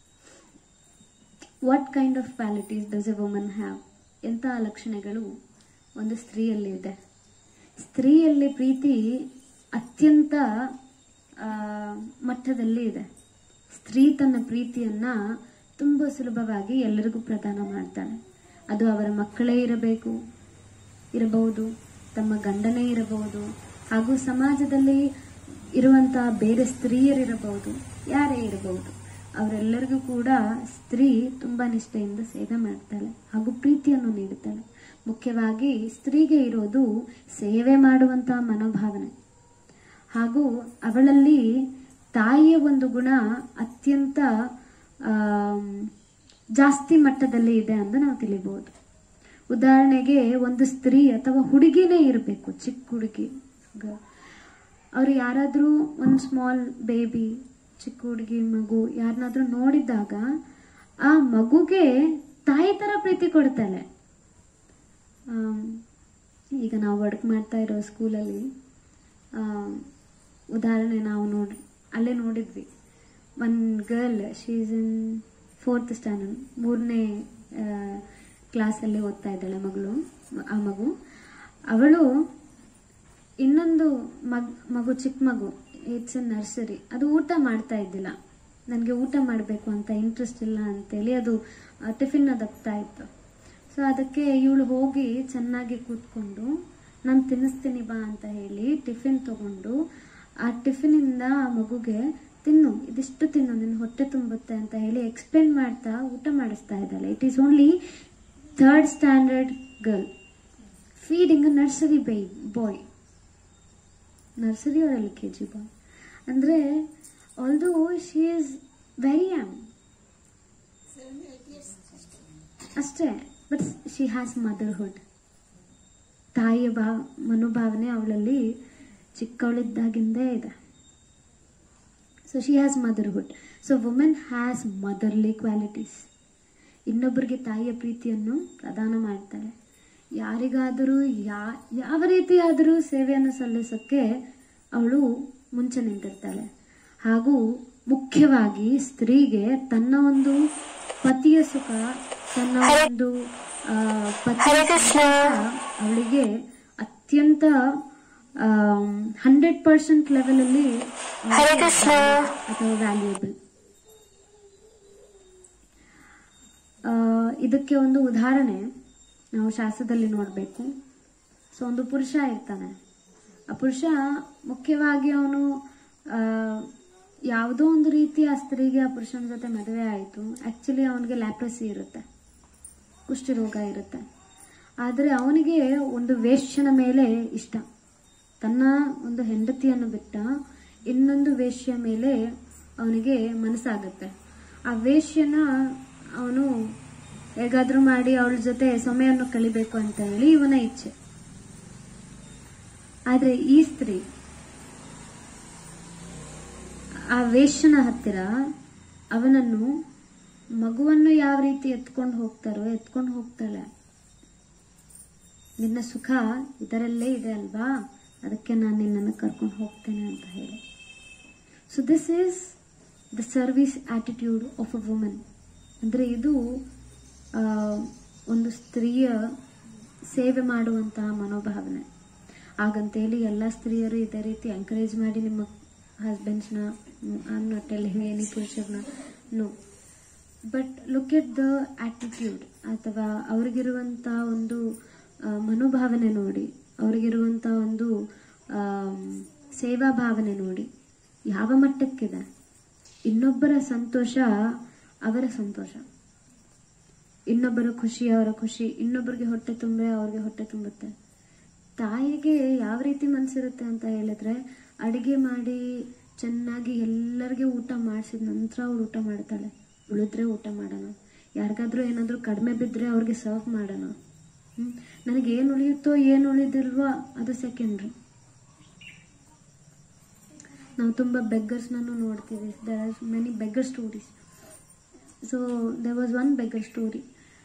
what kind of qualities does a woman have ಎಂತಹ ಲಕ್ಷಣಗಳು ಒಂದು ಸ್ತ್ರೀಯಲ್ಲಿ ಇದೆ ಸ್ತ್ರೀಯಲ್ಲಿ ಪ್ರೀತಿ ಅತ್ಯಂತ ಆ, ಮಟ್ಟದಲ್ಲಿ ಇದೆ ಸ್ತ್ರೀ ತನ್ನ ಪ್ರೀತಿಯನ್ನ ತುಂಬ ಸುಲಭವಾಗಿ ಎಲ್ಲರಿಗೂ ಪ್ರದಾನ ಮಾಡ್ತಾಳೆ ಅದು ಅವರ ಮಕ್ಕಳೇ ಇರಬೇಕು ಇರಬಹುದು ತಮ್ಮ ಗಂಡನೇ ಇರಬಹುದು ಹಾಗೂ ಸಮಾಜದಲ್ಲಿ ಇರುವಂತಹ ಬೇರೆ ಸ್ತ್ರೀಯರಿರಬಹುದು ಯಾರೇ ಇರಬಹುದು ಅವರೆಲ್ಲರಿಗೂ ಕೂಡ ಸ್ತ್ರೀ ತುಂಬಾ ನಿಷ್ಠೆಯಿಂದ ಸೇವೆ ಮಾಡ್ತಾಳೆ ಹಾಗೂ ಪ್ರೀತಿಯನ್ನು ನೀಡುತ್ತಾಳೆ ಮುಖ್ಯವಾಗಿ ಸ್ತ್ರೀಗೆ ಇರೋದು ಸೇವೆ ಮಾಡುವಂತಹ ಮನೋಭಾವನೆ ಹಾಗೂ ಅವಳಲ್ಲಿ ತಾಯಿಯ ಒಂದು ಗುಣ ಅತ್ಯಂತ ಆಮ್, ಜಾಸ್ತಿ ಮಟ್ಟದಲ್ಲಿ ಇದೆ ಅಂತ ನಾವು ತಿಳಿಬಹುದು ಉದಾಹರಣೆಗೆ ಒಂದು ಸ್ತ್ರೀ ಅಥವಾ ಹುಡುಗಿನೇ ಇರಬೇಕು ಚಿಕ್ಕ ಹುಡುಗಿ ಅವ್ರು ಯಾರಾದರೂ ಒಂದು ಸ್ಮಾಲ್ ಬೇಬಿ ಚಿಕ್ಕ ಹುಡುಗಿ ಮಗು ಯಾರನ್ನಾದ್ರೂ ನೋಡಿದಾಗ ಆ ಮಗುಗೆ ತಾಯಿ ತರ ಪ್ರೀತಿ ಕೊಡ್ತಾಳೆ ಆಮ್, ಈಗ ನಾವು ವರ್ಕ್ ಮಾಡ್ತಾ ಇರೋ ಸ್ಕೂಲಲ್ಲಿ ಉದಾಹರಣೆ ನಾವು ನೋಡಿ ಅಲ್ಲೇ ನೋಡಿದ್ವಿ one girl she is in fourth standard ಮೂರನೇ ಕ್ಲಾಸಲ್ಲಿ ಓದ್ತಾ ಇದ್ದಾಳೆ ಮಗಳು ಆ ಮಗು ಅವಳು ಇನ್ನೊಂದು ಮಗ್ ಮಗು ಚಿಕ್ಕ ಮಗು ಇಟ್ಸ್ ಎ ನರ್ಸರಿ ಅದು ಊಟ ಮಾಡ್ತಾ ಇದ್ದಿಲ್ಲ ನನಗೆ ಊಟ ಮಾಡಬೇಕು ಅಂತ ಇಂಟ್ರೆಸ್ಟ್ ಇಲ್ಲ ಅಂತೇಳಿ ಅದು ಟಿಫಿನ್ ದಪ್ತಾ ಇತ್ತು ಸೊ ಅದಕ್ಕೆ ಇವಳು ಹೋಗಿ ಚೆನ್ನಾಗಿ ಕೂತ್ಕೊಂಡು ನಾನು ತಿನ್ನಿಸ್ತೀನಿ ಬಾ ಅಂತ ಹೇಳಿ ಟಿಫಿನ್ ತಗೊಂಡು ಆ ಟಿಫಿನಿಂದ ಆ ಮಗುಗೆ ತಿನ್ನು ಇದಿಷ್ಟು ತಿನ್ನು ನಿನ್ನ ಹೊಟ್ಟೆ ತುಂಬುತ್ತೆ ಅಂತ ಹೇಳಿ ಎಕ್ಸ್ಪ್ಲೇನ್ ಮಾಡ್ತಾ ಊಟ ಮಾಡಿಸ್ತಾ ಇದ್ದಾಳೆ it is only third standard girl feeding a nursery by boy nursery our L K G boy ಅಂದರೆ although she is very young ಅಷ್ಟೇ ಬಟ್ ಶಿ ಹ್ಯಾಸ್ ಮದರ್ಹುಡ್ ತಾಯಿಯ ಭಾವ ಮನೋಭಾವನೆ ಅವಳಲ್ಲಿ ಚಿಕ್ಕವಳಿದ್ದಾಗಿಂದೇ ಇದೆ so she has motherhood so women has motherly qualities ಇನ್ನೊಬ್ಬರಿಗೆ ತಾಯಿಯ ಪ್ರೀತಿಯನ್ನು ಪ್ರದಾನ ಮಾಡ್ತಾಳೆ ಯಾರಿಗಾದರೂ ಯಾ ಯಾವ ರೀತಿಯಾದರೂ ಸೇವೆಯನ್ನು ಸಲ್ಲಿಸೋಕ್ಕೆ ಅವಳು ಮುಂಚೆ ನಿಂತಿರ್ತಾಳೆ ಹಾಗೂ ಮುಖ್ಯವಾಗಿ ಸ್ತ್ರೀಗೆ ತನ್ನ ಒಂದು ಪತಿಯ ಸುಖ ತನ್ನ ಒಂದು ಆ, ಪತಿಯ
ಹರೇ ಕೃಷ್ಣ.
ಸಂತೋಷ ಅವಳಿಗೆ ಅತ್ಯಂತ ಹಂಡ್ರೆಡ್ ಪರ್ಸೆಂಟ್ ಲೆವೆಲಲ್ಲಿ
ಹರೇ ಕೃಷ್ಣ.
ಅಥವಾ ವ್ಯಾಲ್ಯೂಯಬಲ್ ಇದಕ್ಕೆ ಒಂದು ಉದಾಹರಣೆ ನಾವು ಶಾಸ್ತ್ರದಲ್ಲಿ ನೋಡಬೇಕು ಸೊ ಒಂದು ಪುರುಷ ಇರ್ತಾನೆ ಆ ಪುರುಷ ಮುಖ್ಯವಾಗಿ ಅವನು ಯಾವುದೋ ಒಂದು ರೀತಿ ಆ ಸ್ತ್ರೀಗೆ ಆ ಪುರುಷನ ಜೊತೆ ಮದುವೆ ಆಯಿತು ಆ್ಯಕ್ಚುಲಿ ಅವನಿಗೆ ಲ್ಯಾಪ್ರಸಿ ಇರುತ್ತೆ ಕುಷ್ಠಿ ರೋಗ ಇರುತ್ತೆ ಆದರೆ ಅವನಿಗೆ ಒಂದು ವೇಶ್ಯನ ಮೇಲೆ ಇಷ್ಟ ತನ್ನ ಒಂದು ಹೆಂಡತಿಯನ್ನು ಬಿಟ್ಟ ಇನ್ನೊಂದು ವೇಶ್ಯ ಮೇಲೆ ಅವನಿಗೆ ಮನಸ್ಸಾಗುತ್ತೆ ಆ ವೇಶ್ಯನ ಅವನು ಹೇಗಾದ್ರೂ ಮಾಡಿ ಅವಳ ಜೊತೆ ಸಮಯವನ್ನು ಕಳಿಬೇಕು ಅಂತ ಹೇಳಿ ಇವನ ಇಚ್ಛೆ ಆದ್ರೆ ಈ ಸ್ತ್ರೀ ಆ ವೇಶ್ಯನ ಹತ್ತಿರ ಅವನನ್ನು ಮಗುವನ್ನು ಯಾವ ರೀತಿ ಎತ್ಕೊಂಡು ಹೋಗ್ತಾರೋ ಎತ್ಕೊಂಡು ಹೋಗ್ತಾಳೆ ನಿನ್ನ ಸುಖ ಇದರಲ್ಲೇ ಇದೆ ಅಲ್ವಾ ಅದಕ್ಕೆ ನಾನು ನಿನ್ನನ್ನು ಕರ್ಕೊಂಡು ಹೋಗ್ತೇನೆ ಅಂತ ಹೇಳಿ so this is the service attitude of a woman ಅಂದರೆ ಇದು ಆ, ಒಂದು ಸ್ತ್ರೀಯ ಸೇವೆ ಮಾಡುವಂತಹ ಮನೋಭಾವನೆ ಹಾಗಂತೇಳಿ ಎಲ್ಲ ಸ್ತ್ರೀಯರು ಇದೇ ರೀತಿ ಎಂಕರೇಜ್ ಮಾಡಿ ನಿಮ್ಮ ಹಸ್ಬೆಂಡ್ಸ್ನ ಐಮ್ ನಾಟ್ ಟೆಲ್ಲಿಂಗ್ ಎನಿ ಪುರುಷರನ್ನ no but look at the attitude ಅಥವಾ ಅವ್ರಿಗಿರುವಂಥ ಒಂದು ಆ, ಮನೋಭಾವನೆ ನೋಡಿ ಅವ್ರಿಗಿರುವಂಥ ಒಂದು ಆಮ್, ಸೇವಾ ಭಾವನೆ ನೋಡಿ ಯಾವ ಮಟ್ಟಕ್ಕಿದೆ ಇನ್ನೊಬ್ಬರ ಸಂತೋಷ ಅವರ ಸಂತೋಷ ಇನ್ನೊಬ್ಬರ ಖುಷಿ ಅವರ ಖುಷಿ ಇನ್ನೊಬ್ಬರಿಗೆ ಹೊಟ್ಟೆ ತುಂಬೆ ಅವ್ರಿಗೆ ಹೊಟ್ಟೆ ತುಂಬುತ್ತೆ ತಾಯಿಗೆ ಯಾವ ರೀತಿ ಮನ್ಸಿರುತ್ತೆ ಅಂತ ಹೇಳಿದ್ರೆ ಅಡಿಗೆ ಮಾಡಿ ಚೆನ್ನಾಗಿ ಎಲ್ಲರಿಗೆ ಊಟ ಮಾಡಿಸಿದ ನಂತರ ಅವಳು ಊಟ ಮಾಡ್ತಾಳೆ ಉಳಿದ್ರೆ ಊಟ ಮಾಡೋಣ ಯಾರಿಗಾದ್ರೂ ಏನಾದರೂ ಕಡಿಮೆ ಬಿದ್ದರೆ ಅವ್ರಿಗೆ ಸರ್ವ್ ಮಾಡೋಣ ಹ್ಮ್ ನನಗೆ ಏನು ಉಳಿಯುತ್ತೋ ಏನು ಉಳಿದಿಲ್ವೋ ಅದು ಸೆಕೆಂಡ್ರಿ ನಾವು ತುಂಬ ಬೆಗ್ಗರ್ಸ್ನೂ ನೋಡ್ತೀವಿ there are many beggar stories so the was one beggar story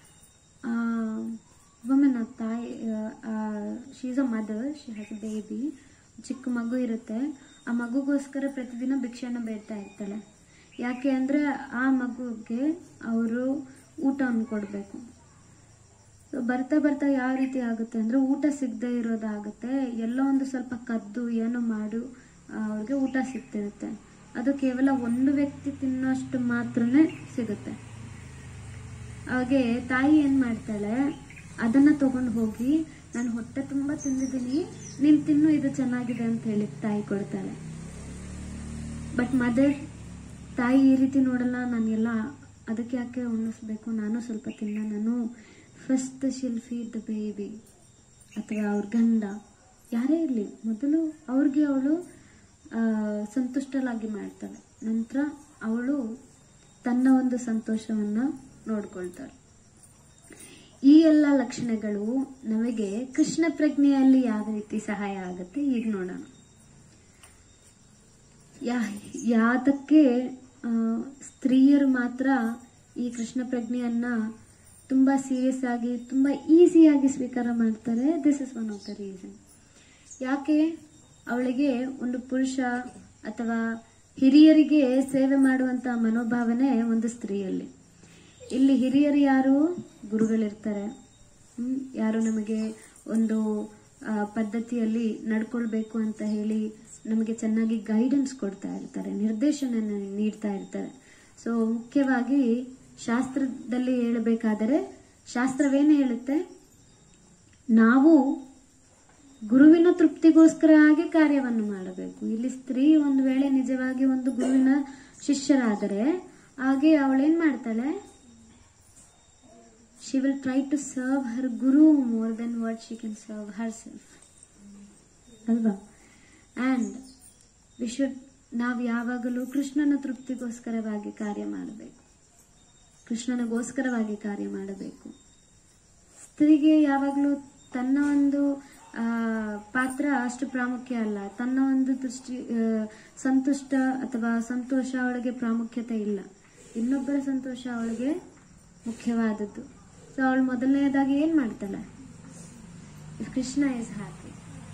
women ತಾಯಿ she is a mother she has a baby ಚಿಕ್ಕ ಮಗು ಇರುತ್ತೆ ಆ ಮಗುಗೋಸ್ಕರ ಪ್ರತಿದಿನ ಭಿಕ್ಷೆನ ಬೇಡ್ತಾ ಇರ್ತಾಳೆ ಯಾಕೆ ಅಂದರೆ ಆ ಮಗುಗೆ ಅವರು ಊಟವನ್ನು ಕೊಡಬೇಕು ಸೊ ಬರ್ತಾ ಬರ್ತಾ ಯಾವ ರೀತಿ ಆಗುತ್ತೆ ಅಂದರೆ ಊಟ ಸಿಗದೆ ಇರೋದಾಗುತ್ತೆ ಎಲ್ಲೋ ಒಂದು ಸ್ವಲ್ಪ ಕದ್ದು ಏನೋ ಮಾಡು ಆ, ಅವ್ರಿಗೆ ಊಟ ಸಿಗ್ತಿರುತ್ತೆ ಅದು ಕೇವಲ ಒಂದು ವ್ಯಕ್ತಿ ತಿನ್ನೋಷ್ಟು ಮಾತ್ರನೇ ಸಿಗುತ್ತೆ ಹಾಗೆ ತಾಯಿ ಏನು ಮಾಡ್ತಾಳೆ ಅದನ್ನು ತಗೊಂಡು ಹೋಗಿ ನಾನು ಹೊಟ್ಟೆ ತುಂಬ ತಿಂದಿದ್ದೀನಿ ನೀನು ತಿನ್ನು ಇದು ಚೆನ್ನಾಗಿದೆ ಅಂತ ಹೇಳಿ ತಾಯಿ ಕೊಡ್ತಾಳೆ ಬಟ್ ಮದರ್ ತಾಯಿ ಈ ರೀತಿ ನೋಡಲ್ಲ ನಾನೆಲ್ಲ ಅದಕ್ಕೆ ಯಾಕೆ ಉಣಿಸ್ಬೇಕು ನಾನು ಸ್ವಲ್ಪ ತಿನ್ನ ನಾನು first she'll feed the baby ಅಥವಾ ಅವ್ರ ಗಂಡ ಯಾರೇ ಇರಲಿ ಮೊದಲು ಅವ್ರಿಗೆ ಅವಳು ಸಂತುಷ್ಟಲಾಗಿ ಮಾಡ್ತಾಳೆ ನಂತರ ಅವಳು ತನ್ನ ಒಂದು ಸಂತೋಷವನ್ನು ನೋಡ್ಕೊಳ್ತಾಳೆ ಈ ಎಲ್ಲ ಲಕ್ಷಣಗಳು ನಮಗೆ ಕೃಷ್ಣ ಪ್ರಜ್ಞೆಯಲ್ಲಿ ಯಾವ ರೀತಿ ಸಹಾಯ ಆಗುತ್ತೆ ಈಗ ನೋಡೋಣ ಯಾ ಯಾತಕ್ಕೆ ಆ, ಸ್ತ್ರೀಯರು ಮಾತ್ರ ಈ ಕೃಷ್ಣ ಪ್ರಜ್ಞೆಯನ್ನ ತುಂಬ ಸೀರಿಯಸ್ ಆಗಿ ತುಂಬ ಈಸಿಯಾಗಿ ಸ್ವೀಕಾರ ಮಾಡ್ತಾರೆ this is one of the reason ಯಾಕೆ ಅವಳಿಗೆ ಒಂದು ಪುರುಷ ಅಥವಾ ಹಿರಿಯರಿಗೆ ಸೇವೆ ಮಾಡುವಂತ ಮನೋಭಾವನೆ ಒಂದು ಸ್ತ್ರೀಯಲ್ಲಿ ಇಲ್ಲಿ ಹಿರಿಯರು ಯಾರು ಗುರುಗಳಿರ್ತಾರೆ ಹ್ಮ್, ಯಾರು ನಮಗೆ ಒಂದು ಆ, ಪದ್ಧತಿಯಲ್ಲಿ ನಡ್ಕೊಳ್ಬೇಕು ಅಂತ ಹೇಳಿ ನಮಗೆ ಚೆನ್ನಾಗಿ ಗೈಡೆನ್ಸ್ ಕೊಡ್ತಾ ಇರ್ತಾರೆ ನಿರ್ದೇಶನ ನೀಡ್ತಾ ಇರ್ತಾರೆ ಸೊ ಮುಖ್ಯವಾಗಿ ಶಾಸ್ತ್ರದಲ್ಲಿ ಹೇಳಬೇಕಾದರೆ ಶಾಸ್ತ್ರವೇನು ಹೇಳುತ್ತೆ ನಾವು ಗುರುವಿನ ತೃಪ್ತಿಗೋಸ್ಕರ ಆಗಿ ಕಾರ್ಯವನ್ನು ಮಾಡಬೇಕು ಇಲ್ಲಿ ಸ್ತ್ರೀ ಒಂದು ವೇಳೆ ನಿಜವಾಗಿ ಒಂದು ಗುರುವಿನ ಶಿಷ್ಯರಾದರೆ ಹಾಗೆ ಅವಳೇನ್ ಮಾಡ್ತಾಳೆ she will try to serve her guru more then what she can serve herself ಅಲ್ವಾ ಆ್ಯಂಡ್ ವಿ ಶುಡ್ ನಾವು ಯಾವಾಗಲೂ ಕೃಷ್ಣನ ತೃಪ್ತಿಗೋಸ್ಕರವಾಗಿ ಕಾರ್ಯ ಮಾಡಬೇಕು ಕೃಷ್ಣನಿಗೋಸ್ಕರವಾಗಿ ಕಾರ್ಯ ಮಾಡಬೇಕು ಸ್ತ್ರೀಗೆ ಯಾವಾಗಲೂ ತನ್ನ ಒಂದು ಆ, ಪಾತ್ರ ಅಷ್ಟು ಪ್ರಾಮುಖ್ಯ ಅಲ್ಲ ತನ್ನ ಒಂದು ದೃಷ್ಟಿ ಆ, ಸಂತುಷ್ಟ ಅಥವಾ ಸಂತೋಷ ಅವಳಿಗೆ ಪ್ರಾಮುಖ್ಯತೆ ಇಲ್ಲ ಇನ್ನೊಬ್ಬರ ಸಂತೋಷ ಅವಳಿಗೆ ಮುಖ್ಯವಾದದ್ದು ಸೊ ಅವಳು ಮೊದಲನೇದಾಗಿ ಏನ್ ಮಾಡ್ತಾಳೆ ಕೃಷ್ಣ ಇಸ್ ಹ್ಯಾಪಿ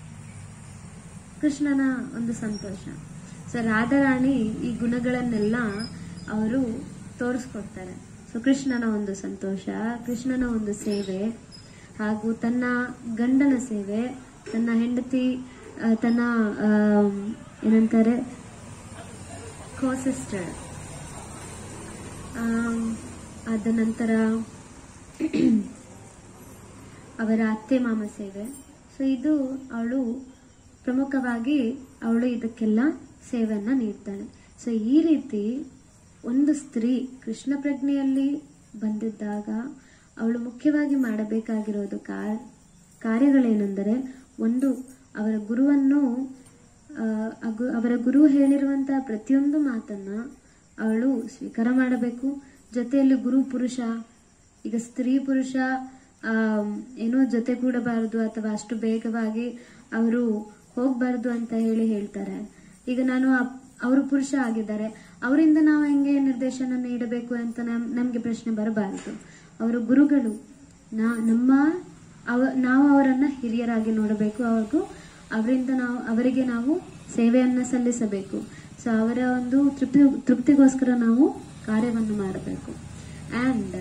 ಕೃಷ್ಣನ ಒಂದು ಸಂತೋಷ ಸೊ ರಾಧಾರಾಣಿ ಈ ಗುಣಗಳನ್ನೆಲ್ಲ ಅವರು ತೋರಿಸ್ಕೊಡ್ತಾರೆ ಸೊ ಕೃಷ್ಣನ ಒಂದು ಸಂತೋಷ ಕೃಷ್ಣನ ಒಂದು ಸೇವೆ ಹಾಗೂ ತನ್ನ ಗಂಡನ ಸೇವೆ ತನ್ನ ಹೆಂಡತಿ ಆ, ತನ್ನ ಆಮ್, ಏನಂತಾರೆ ಕೋ-ಸಿಸ್ಟರ್ ಅದ ನಂತರ ಅವರ ಅತ್ತೆ ಮಾಮ ಸೇವೆ ಸೊ ಇದು ಅವಳು ಪ್ರಮುಖವಾಗಿ ಅವಳು ಇದಕ್ಕೆಲ್ಲ ಸೇವೆಯನ್ನ ನೀಡ್ತಾಳೆ ಸೊ ಈ ರೀತಿ ಒಂದು ಸ್ತ್ರೀ ಕೃಷ್ಣ ಪ್ರಜ್ಞೆಯಲ್ಲಿ ಬಂದಿದ್ದಾಗ ಅವಳು ಮುಖ್ಯವಾಗಿ ಮಾಡಬೇಕಾಗಿರೋದು ಕಾ- ಕಾರ್ಯಗಳೇನೆಂದರೆ ಒಂದು ಅವರ ಗುರುವನ್ನು ಆ, ಆ ಗು- ಅವರ ಗುರು ಹೇಳಿರುವಂತಹ ಪ್ರತಿಯೊಂದು ಮಾತನ್ನ ಅವಳು ಸ್ವೀಕಾರ ಮಾಡಬೇಕು ಜೊತೆಯಲ್ಲಿ ಗುರು ಪುರುಷ ಈಗ ಸ್ತ್ರೀ ಪುರುಷ ಆಮ್, ಏನೋ ಜೊತೆಗೂಡಬಾರದು ಅಥವಾ ಅಷ್ಟು ಬೇಗವಾಗಿ ಅವರು ಹೋಗ್ಬಾರ್ದು ಅಂತ ಹೇಳಿ ಹೇಳ್ತಾರೆ ಈಗ ನಾನು ಅಪ್- ಅವರು ಪುರುಷ ಆಗಿದ್ದಾರೆ ಅವರಿಂದ ನಾವು ಹೆಂಗೆ ನಿರ್ದೇಶನ ನೀಡಬೇಕು ಅಂತ ನಮ್ ನಮಗೆ ಪ್ರಶ್ನೆ ಬರಬಾರದು ಅವರು ಗುರುಗಳು ನಾ ನಮ್ಮ ಅವ ನಾವು ಅವರನ್ನ ಹಿರಿಯರಾಗಿ ನೋಡಬೇಕು ಅವ್ರಿಗೂ ಅವರಿಂದ ನಾವು ಅವರಿಗೆ ನಾವು ಸೇವೆಯನ್ನ ಸಲ್ಲಿಸಬೇಕು ಸೊ ಅವರ ಒಂದು ತೃಪ್ತಿ ತೃಪ್ತಿಗೋಸ್ಕರ ನಾವು ಕಾರ್ಯವನ್ನು ಮಾಡಬೇಕು ಆ್ಯಂಡ್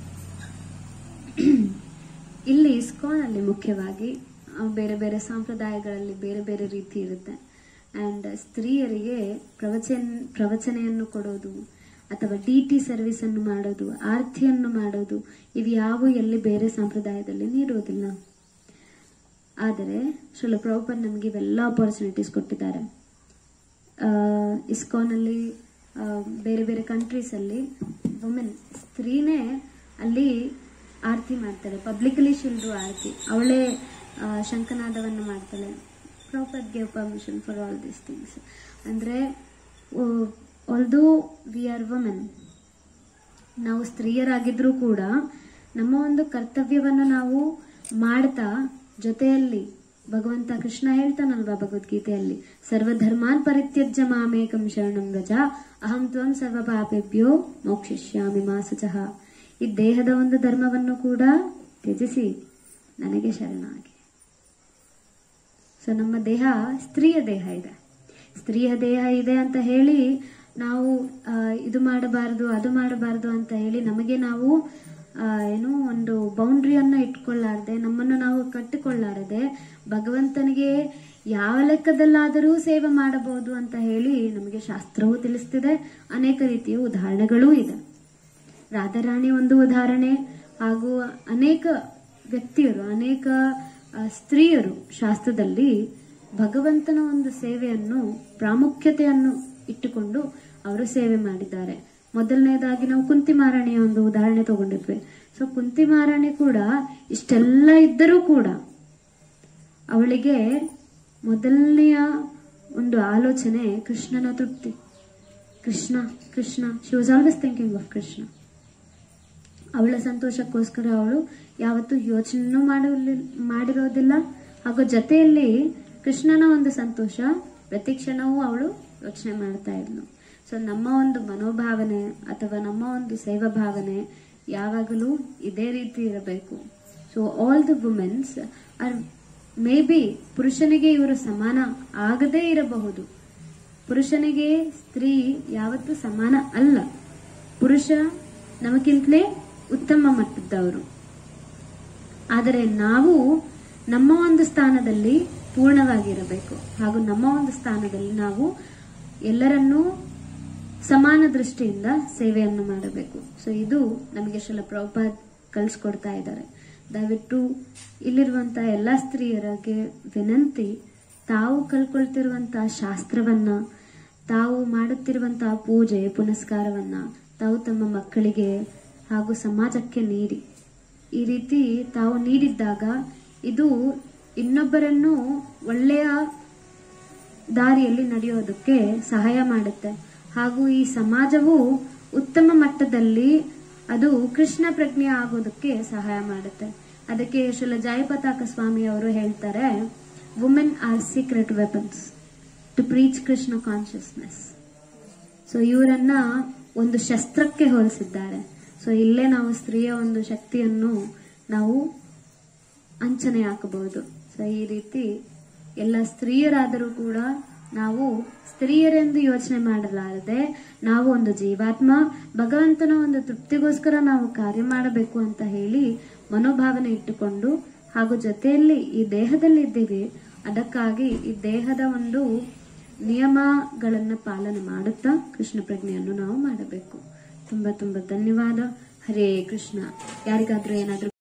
ಇಲ್ಲಿ ಇಸ್ಕಾನ್ ಅಲ್ಲಿ ಮುಖ್ಯವಾಗಿ ಆ, ಬೇರೆ ಬೇರೆ ಸಂಪ್ರದಾಯಗಳಲ್ಲಿ ಬೇರೆ ಬೇರೆ ರೀತಿ ಇರುತ್ತೆ ಆ್ಯಂಡ್ ಸ್ತ್ರೀಯರಿಗೆ ಪ್ರವಚನ ಪ್ರವಚನೆಯನ್ನು ಕೊಡೋದು ಅಥವಾ ಡಿ ಟಿ ಸರ್ವಿಸ್ ಅನ್ನು ಮಾಡೋದು ಆರತಿಯನ್ನು ಮಾಡೋದು ಇವು ಯಾವ ಎಲ್ಲಿ ಬೇರೆ ಸಂಪ್ರದಾಯದಲ್ಲಿ ನೀಡುವುದಿಲ್ಲ ಆದರೆ ಶ್ರೀಲ ಪ್ರಭುಪದ್ ನಮಗೆ ಇವೆಲ್ಲ ಆಪರ್ಚುನಿಟೀಸ್ ಕೊಟ್ಟಿದ್ದಾರೆ ಇಸ್ಕಾನಲ್ಲಿ ಬೇರೆ ಬೇರೆ ಕಂಟ್ರೀಸಲ್ಲಿ ವುಮೆನ್ ಸ್ತ್ರೀನೇ ಅಲ್ಲಿ ಆರತಿ ಮಾಡ್ತಾಳೆ ಪಬ್ಲಿಕಲಿ ಶಿಲ್ಡು ಆರತಿ ಅವಳೇ ಆ, ಶಂಖನಾದವನ್ನು ಮಾಡ್ತಾಳೆ Prabhupad give permission for all these things ಅಂದರೆ ಆಲ್ದೋ ವಿ ಆರ್ ವುಮೆನ್ ನಾವು ಸ್ತ್ರೀಯರಾಗಿದ್ರೂ ಕೂಡ ನಮ್ಮ ಒಂದು ಕರ್ತವ್ಯವನ್ನು ನಾವು ಮಾಡ್ತಾ ಜೊತೆಯಲ್ಲಿ ಭಗವಂತ ಕೃಷ್ಣ ಹೇಳ್ತಾನಲ್ವಾ ಭಗವದ್ಗೀತೆಯಲ್ಲಿ ಸರ್ವಧರ್ಮಾನ್ ಪರಿತ್ಯಜ್ಯ ಮಾಮೇಕಂ ಶರಣಂ ಗಜ ಅಹಂ ತ್ವಂ ಸರ್ವ ಪಾಪೇಭ್ಯೋ ಮೋಕ್ಷಿಷ್ಯಾಮಿ ಮಾಸುಚಃ ಈ ದೇಹದ ಒಂದು ಧರ್ಮವನ್ನು ಕೂಡ ತ್ಯಜಿಸಿ ನನಗೆ ಶರಣಾಗಿ ಸೊ ನಮ್ಮ ದೇಹ ಸ್ತ್ರೀಯ ದೇಹ ಇದೆ ಸ್ತ್ರೀಯ ದೇಹ ಇದೆ ಅಂತ ಹೇಳಿ ನಾವು ಆ, ಇದು ಮಾಡಬಾರದು ಅದು ಮಾಡಬಾರದು ಅಂತ ಹೇಳಿ ನಮಗೆ ನಾವು ಆ, ಏನು ಒಂದು ಬೌಂಡ್ರಿಯನ್ನ ಇಟ್ಕೊಳ್ಳಾರದೆ ನಮ್ಮನ್ನು ನಾವು ಕಟ್ಟಿಕೊಳ್ಳಾರದೆ ಭಗವಂತನಿಗೆ ಯಾವ ಲೆಕ್ಕದಲ್ಲಾದರೂ ಸೇವೆ ಮಾಡಬಹುದು ಅಂತ ಹೇಳಿ ನಮಗೆ ಶಾಸ್ತ್ರವೂ ತಿಳಿಸ್ತಿದೆ ಅನೇಕ ರೀತಿಯ ಉದಾಹರಣೆಗಳೂ ಇದೆ ರಾಧಾರಾಣಿ ಒಂದು ಉದಾಹರಣೆ ಹಾಗೂ ಅನೇಕ ವ್ಯಕ್ತಿಯರು ಅನೇಕ ಆ, ಸ್ತ್ರೀಯರು ಶಾಸ್ತ್ರದಲ್ಲಿ ಭಗವಂತನ ಒಂದು ಸೇವೆಯನ್ನು ಪ್ರಾಮುಖ್ಯತೆಯನ್ನು ಇಟ್ಟುಕೊಂಡು ಅವರು ಸೇವೆ ಮಾಡಿದ್ದಾರೆ ಮೊದಲನೇದಾಗಿ ನಾವು ಕುಂತಿ ಮಹಾರಾಣಿಯ ಒಂದು ಉದಾಹರಣೆ ತಗೊಂಡಿದ್ವಿ ಸೊ ಕುಂತಿ ಮಹಾರಾಣಿ ಕೂಡ ಇಷ್ಟೆಲ್ಲ ಇದ್ದರೂ ಕೂಡ ಅವಳಿಗೆ ಮೊದಲನೆಯ ಒಂದು ಆಲೋಚನೆ ಕೃಷ್ಣನ ತೃಪ್ತಿ Krishna Krishna she was always thinking of Krishna ಅವಳ ಸಂತೋಷಕ್ಕೋಸ್ಕರ ಅವಳು ಯಾವತ್ತೂ ಯೋಚನೆನೂ ಮಾಡಲಿ ಮಾಡಿರೋದಿಲ್ಲ ಹಾಗೂ ಜೊತೆಯಲ್ಲಿ ಕೃಷ್ಣನ ಒಂದು ಸಂತೋಷ ಪ್ರತಿ ಕ್ಷಣವೂ ಅವಳು ಯೋಚನೆ ಮಾಡ್ತಾ ಇದ್ಲು ಸೊ ನಮ್ಮ ಒಂದು ಮನೋಭಾವನೆ ಅಥವಾ ನಮ್ಮ ಒಂದು ಸೇವಾ ಭಾವನೆ ಯಾವಾಗಲೂ ಇದೇ ರೀತಿ ಇರಬೇಕು so all the womens are may be ಪುರುಷನಿಗೆ ಇವರು ಸಮಾನ ಆಗದೇ ಇರಬಹುದು ಪುರುಷನಿಗೆ ಸ್ತ್ರೀ ಯಾವತ್ತೂ ಸಮಾನ ಅಲ್ಲ ಪುರುಷ ನಮಗಿಂತಲೇ ಉತ್ತಮ ಮಟ್ಟದವರು ಆದರೆ ನಾವು ನಮ್ಮ ಒಂದು ಸ್ಥಾನದಲ್ಲಿ ಪೂರ್ಣವಾಗಿರಬೇಕು ಹಾಗೂ ನಮ್ಮ ಒಂದು ಸ್ಥಾನದಲ್ಲಿ ನಾವು ಎಲ್ಲರನ್ನೂ ಸಮಾನ ದೃಷ್ಟಿಯಿಂದ ಸೇವೆಯನ್ನು ಮಾಡಬೇಕು ಸೊ ಇದು ನಮಗೆ ಶ್ರೀಲ ಪ್ರಭುಪಾದ್ ಕಲಿಸ್ಕೊಡ್ತಾ ಇದ್ದಾರೆ ದಯವಿಟ್ಟು ಇಲ್ಲಿರುವಂತಹ ಎಲ್ಲ ಸ್ತ್ರೀಯರಿಗೆ ವಿನಂತಿ ತಾವು ಕಲ್ಕೊಳ್ತಿರುವಂತಹ ಶಾಸ್ತ್ರವನ್ನ ತಾವು ಮಾಡುತ್ತಿರುವಂತಹ ಪೂಜೆ ಪುನಸ್ಕಾರವನ್ನ ತಾವು ತಮ್ಮ ಮಕ್ಕಳಿಗೆ ಹಾಗೂ ಸಮಾಜಕ್ಕೆ ನೀಡಿ ಈ ರೀತಿ ತಾವು ನೀಡಿದ್ದಾಗ ಇದು ಇನ್ನೊಬ್ಬರನ್ನು ಒಳ್ಳೆಯ ದಾರಿಯಲ್ಲಿ ನಡೆಯೋದಕ್ಕೆ ಸಹಾಯ ಮಾಡುತ್ತೆ ಹಾಗೂ ಈ ಸಮಾಜವು ಉತ್ತಮ ಮಟ್ಟದಲ್ಲಿ ಅದು ಕೃಷ್ಣ ಪ್ರಜ್ಞೆ ಆಗೋದಕ್ಕೆ ಸಹಾಯ ಮಾಡುತ್ತೆ ಅದಕ್ಕೆ ಶ್ರೀಲ ಜಯಪತಾಕ ಸ್ವಾಮಿ ಅವರು ಹೇಳ್ತಾರೆ women are secret weapons to preach Krishna consciousness so ಇವರನ್ನ ಒಂದು ಶಸ್ತ್ರಕ್ಕೆ ಹೋಲಿಸಿದ್ದಾರೆ ಸೊ ಇಲ್ಲೇ ನಾವು ಸ್ತ್ರೀಯ ಒಂದು ಶಕ್ತಿಯನ್ನು ನಾವು ಅಂಚನೆ ಹಾಕಬಹುದು ಸೊ ಈ ರೀತಿ ಎಲ್ಲ ಸ್ತ್ರೀಯರಾದರೂ ಕೂಡ ನಾವು ಸ್ತ್ರೀಯರೆಂದು ಯೋಚನೆ ಮಾಡಲಾರದೆ ನಾವು ಒಂದು ಜೀವಾತ್ಮ ಭಗವಂತನ ಒಂದು ತೃಪ್ತಿಗೋಸ್ಕರ ನಾವು ಕಾರ್ಯ ಮಾಡಬೇಕು ಅಂತ ಹೇಳಿ ಮನೋಭಾವನೆ ಇಟ್ಟುಕೊಂಡು ಹಾಗೂ ಜೊತೆಯಲ್ಲಿ ಈ ದೇಹದಲ್ಲಿ ಇದ್ದೀವಿ ಅದಕ್ಕಾಗಿ ಈ ದೇಹದ ಒಂದು ನಿಯಮಗಳನ್ನ ಪಾಲನೆ ಮಾಡುತ್ತಾ ಕೃಷ್ಣ ಪ್ರಜ್ಞೆಯನ್ನು ನಾವು ಮಾಡಬೇಕು ತುಂಬಾ ತುಂಬಾ ಧನ್ಯವಾದ ಹರೇ ಕೃಷ್ಣ ಯಾರಿಗಾದ್ರೂ ಏನಾದ್ರೂ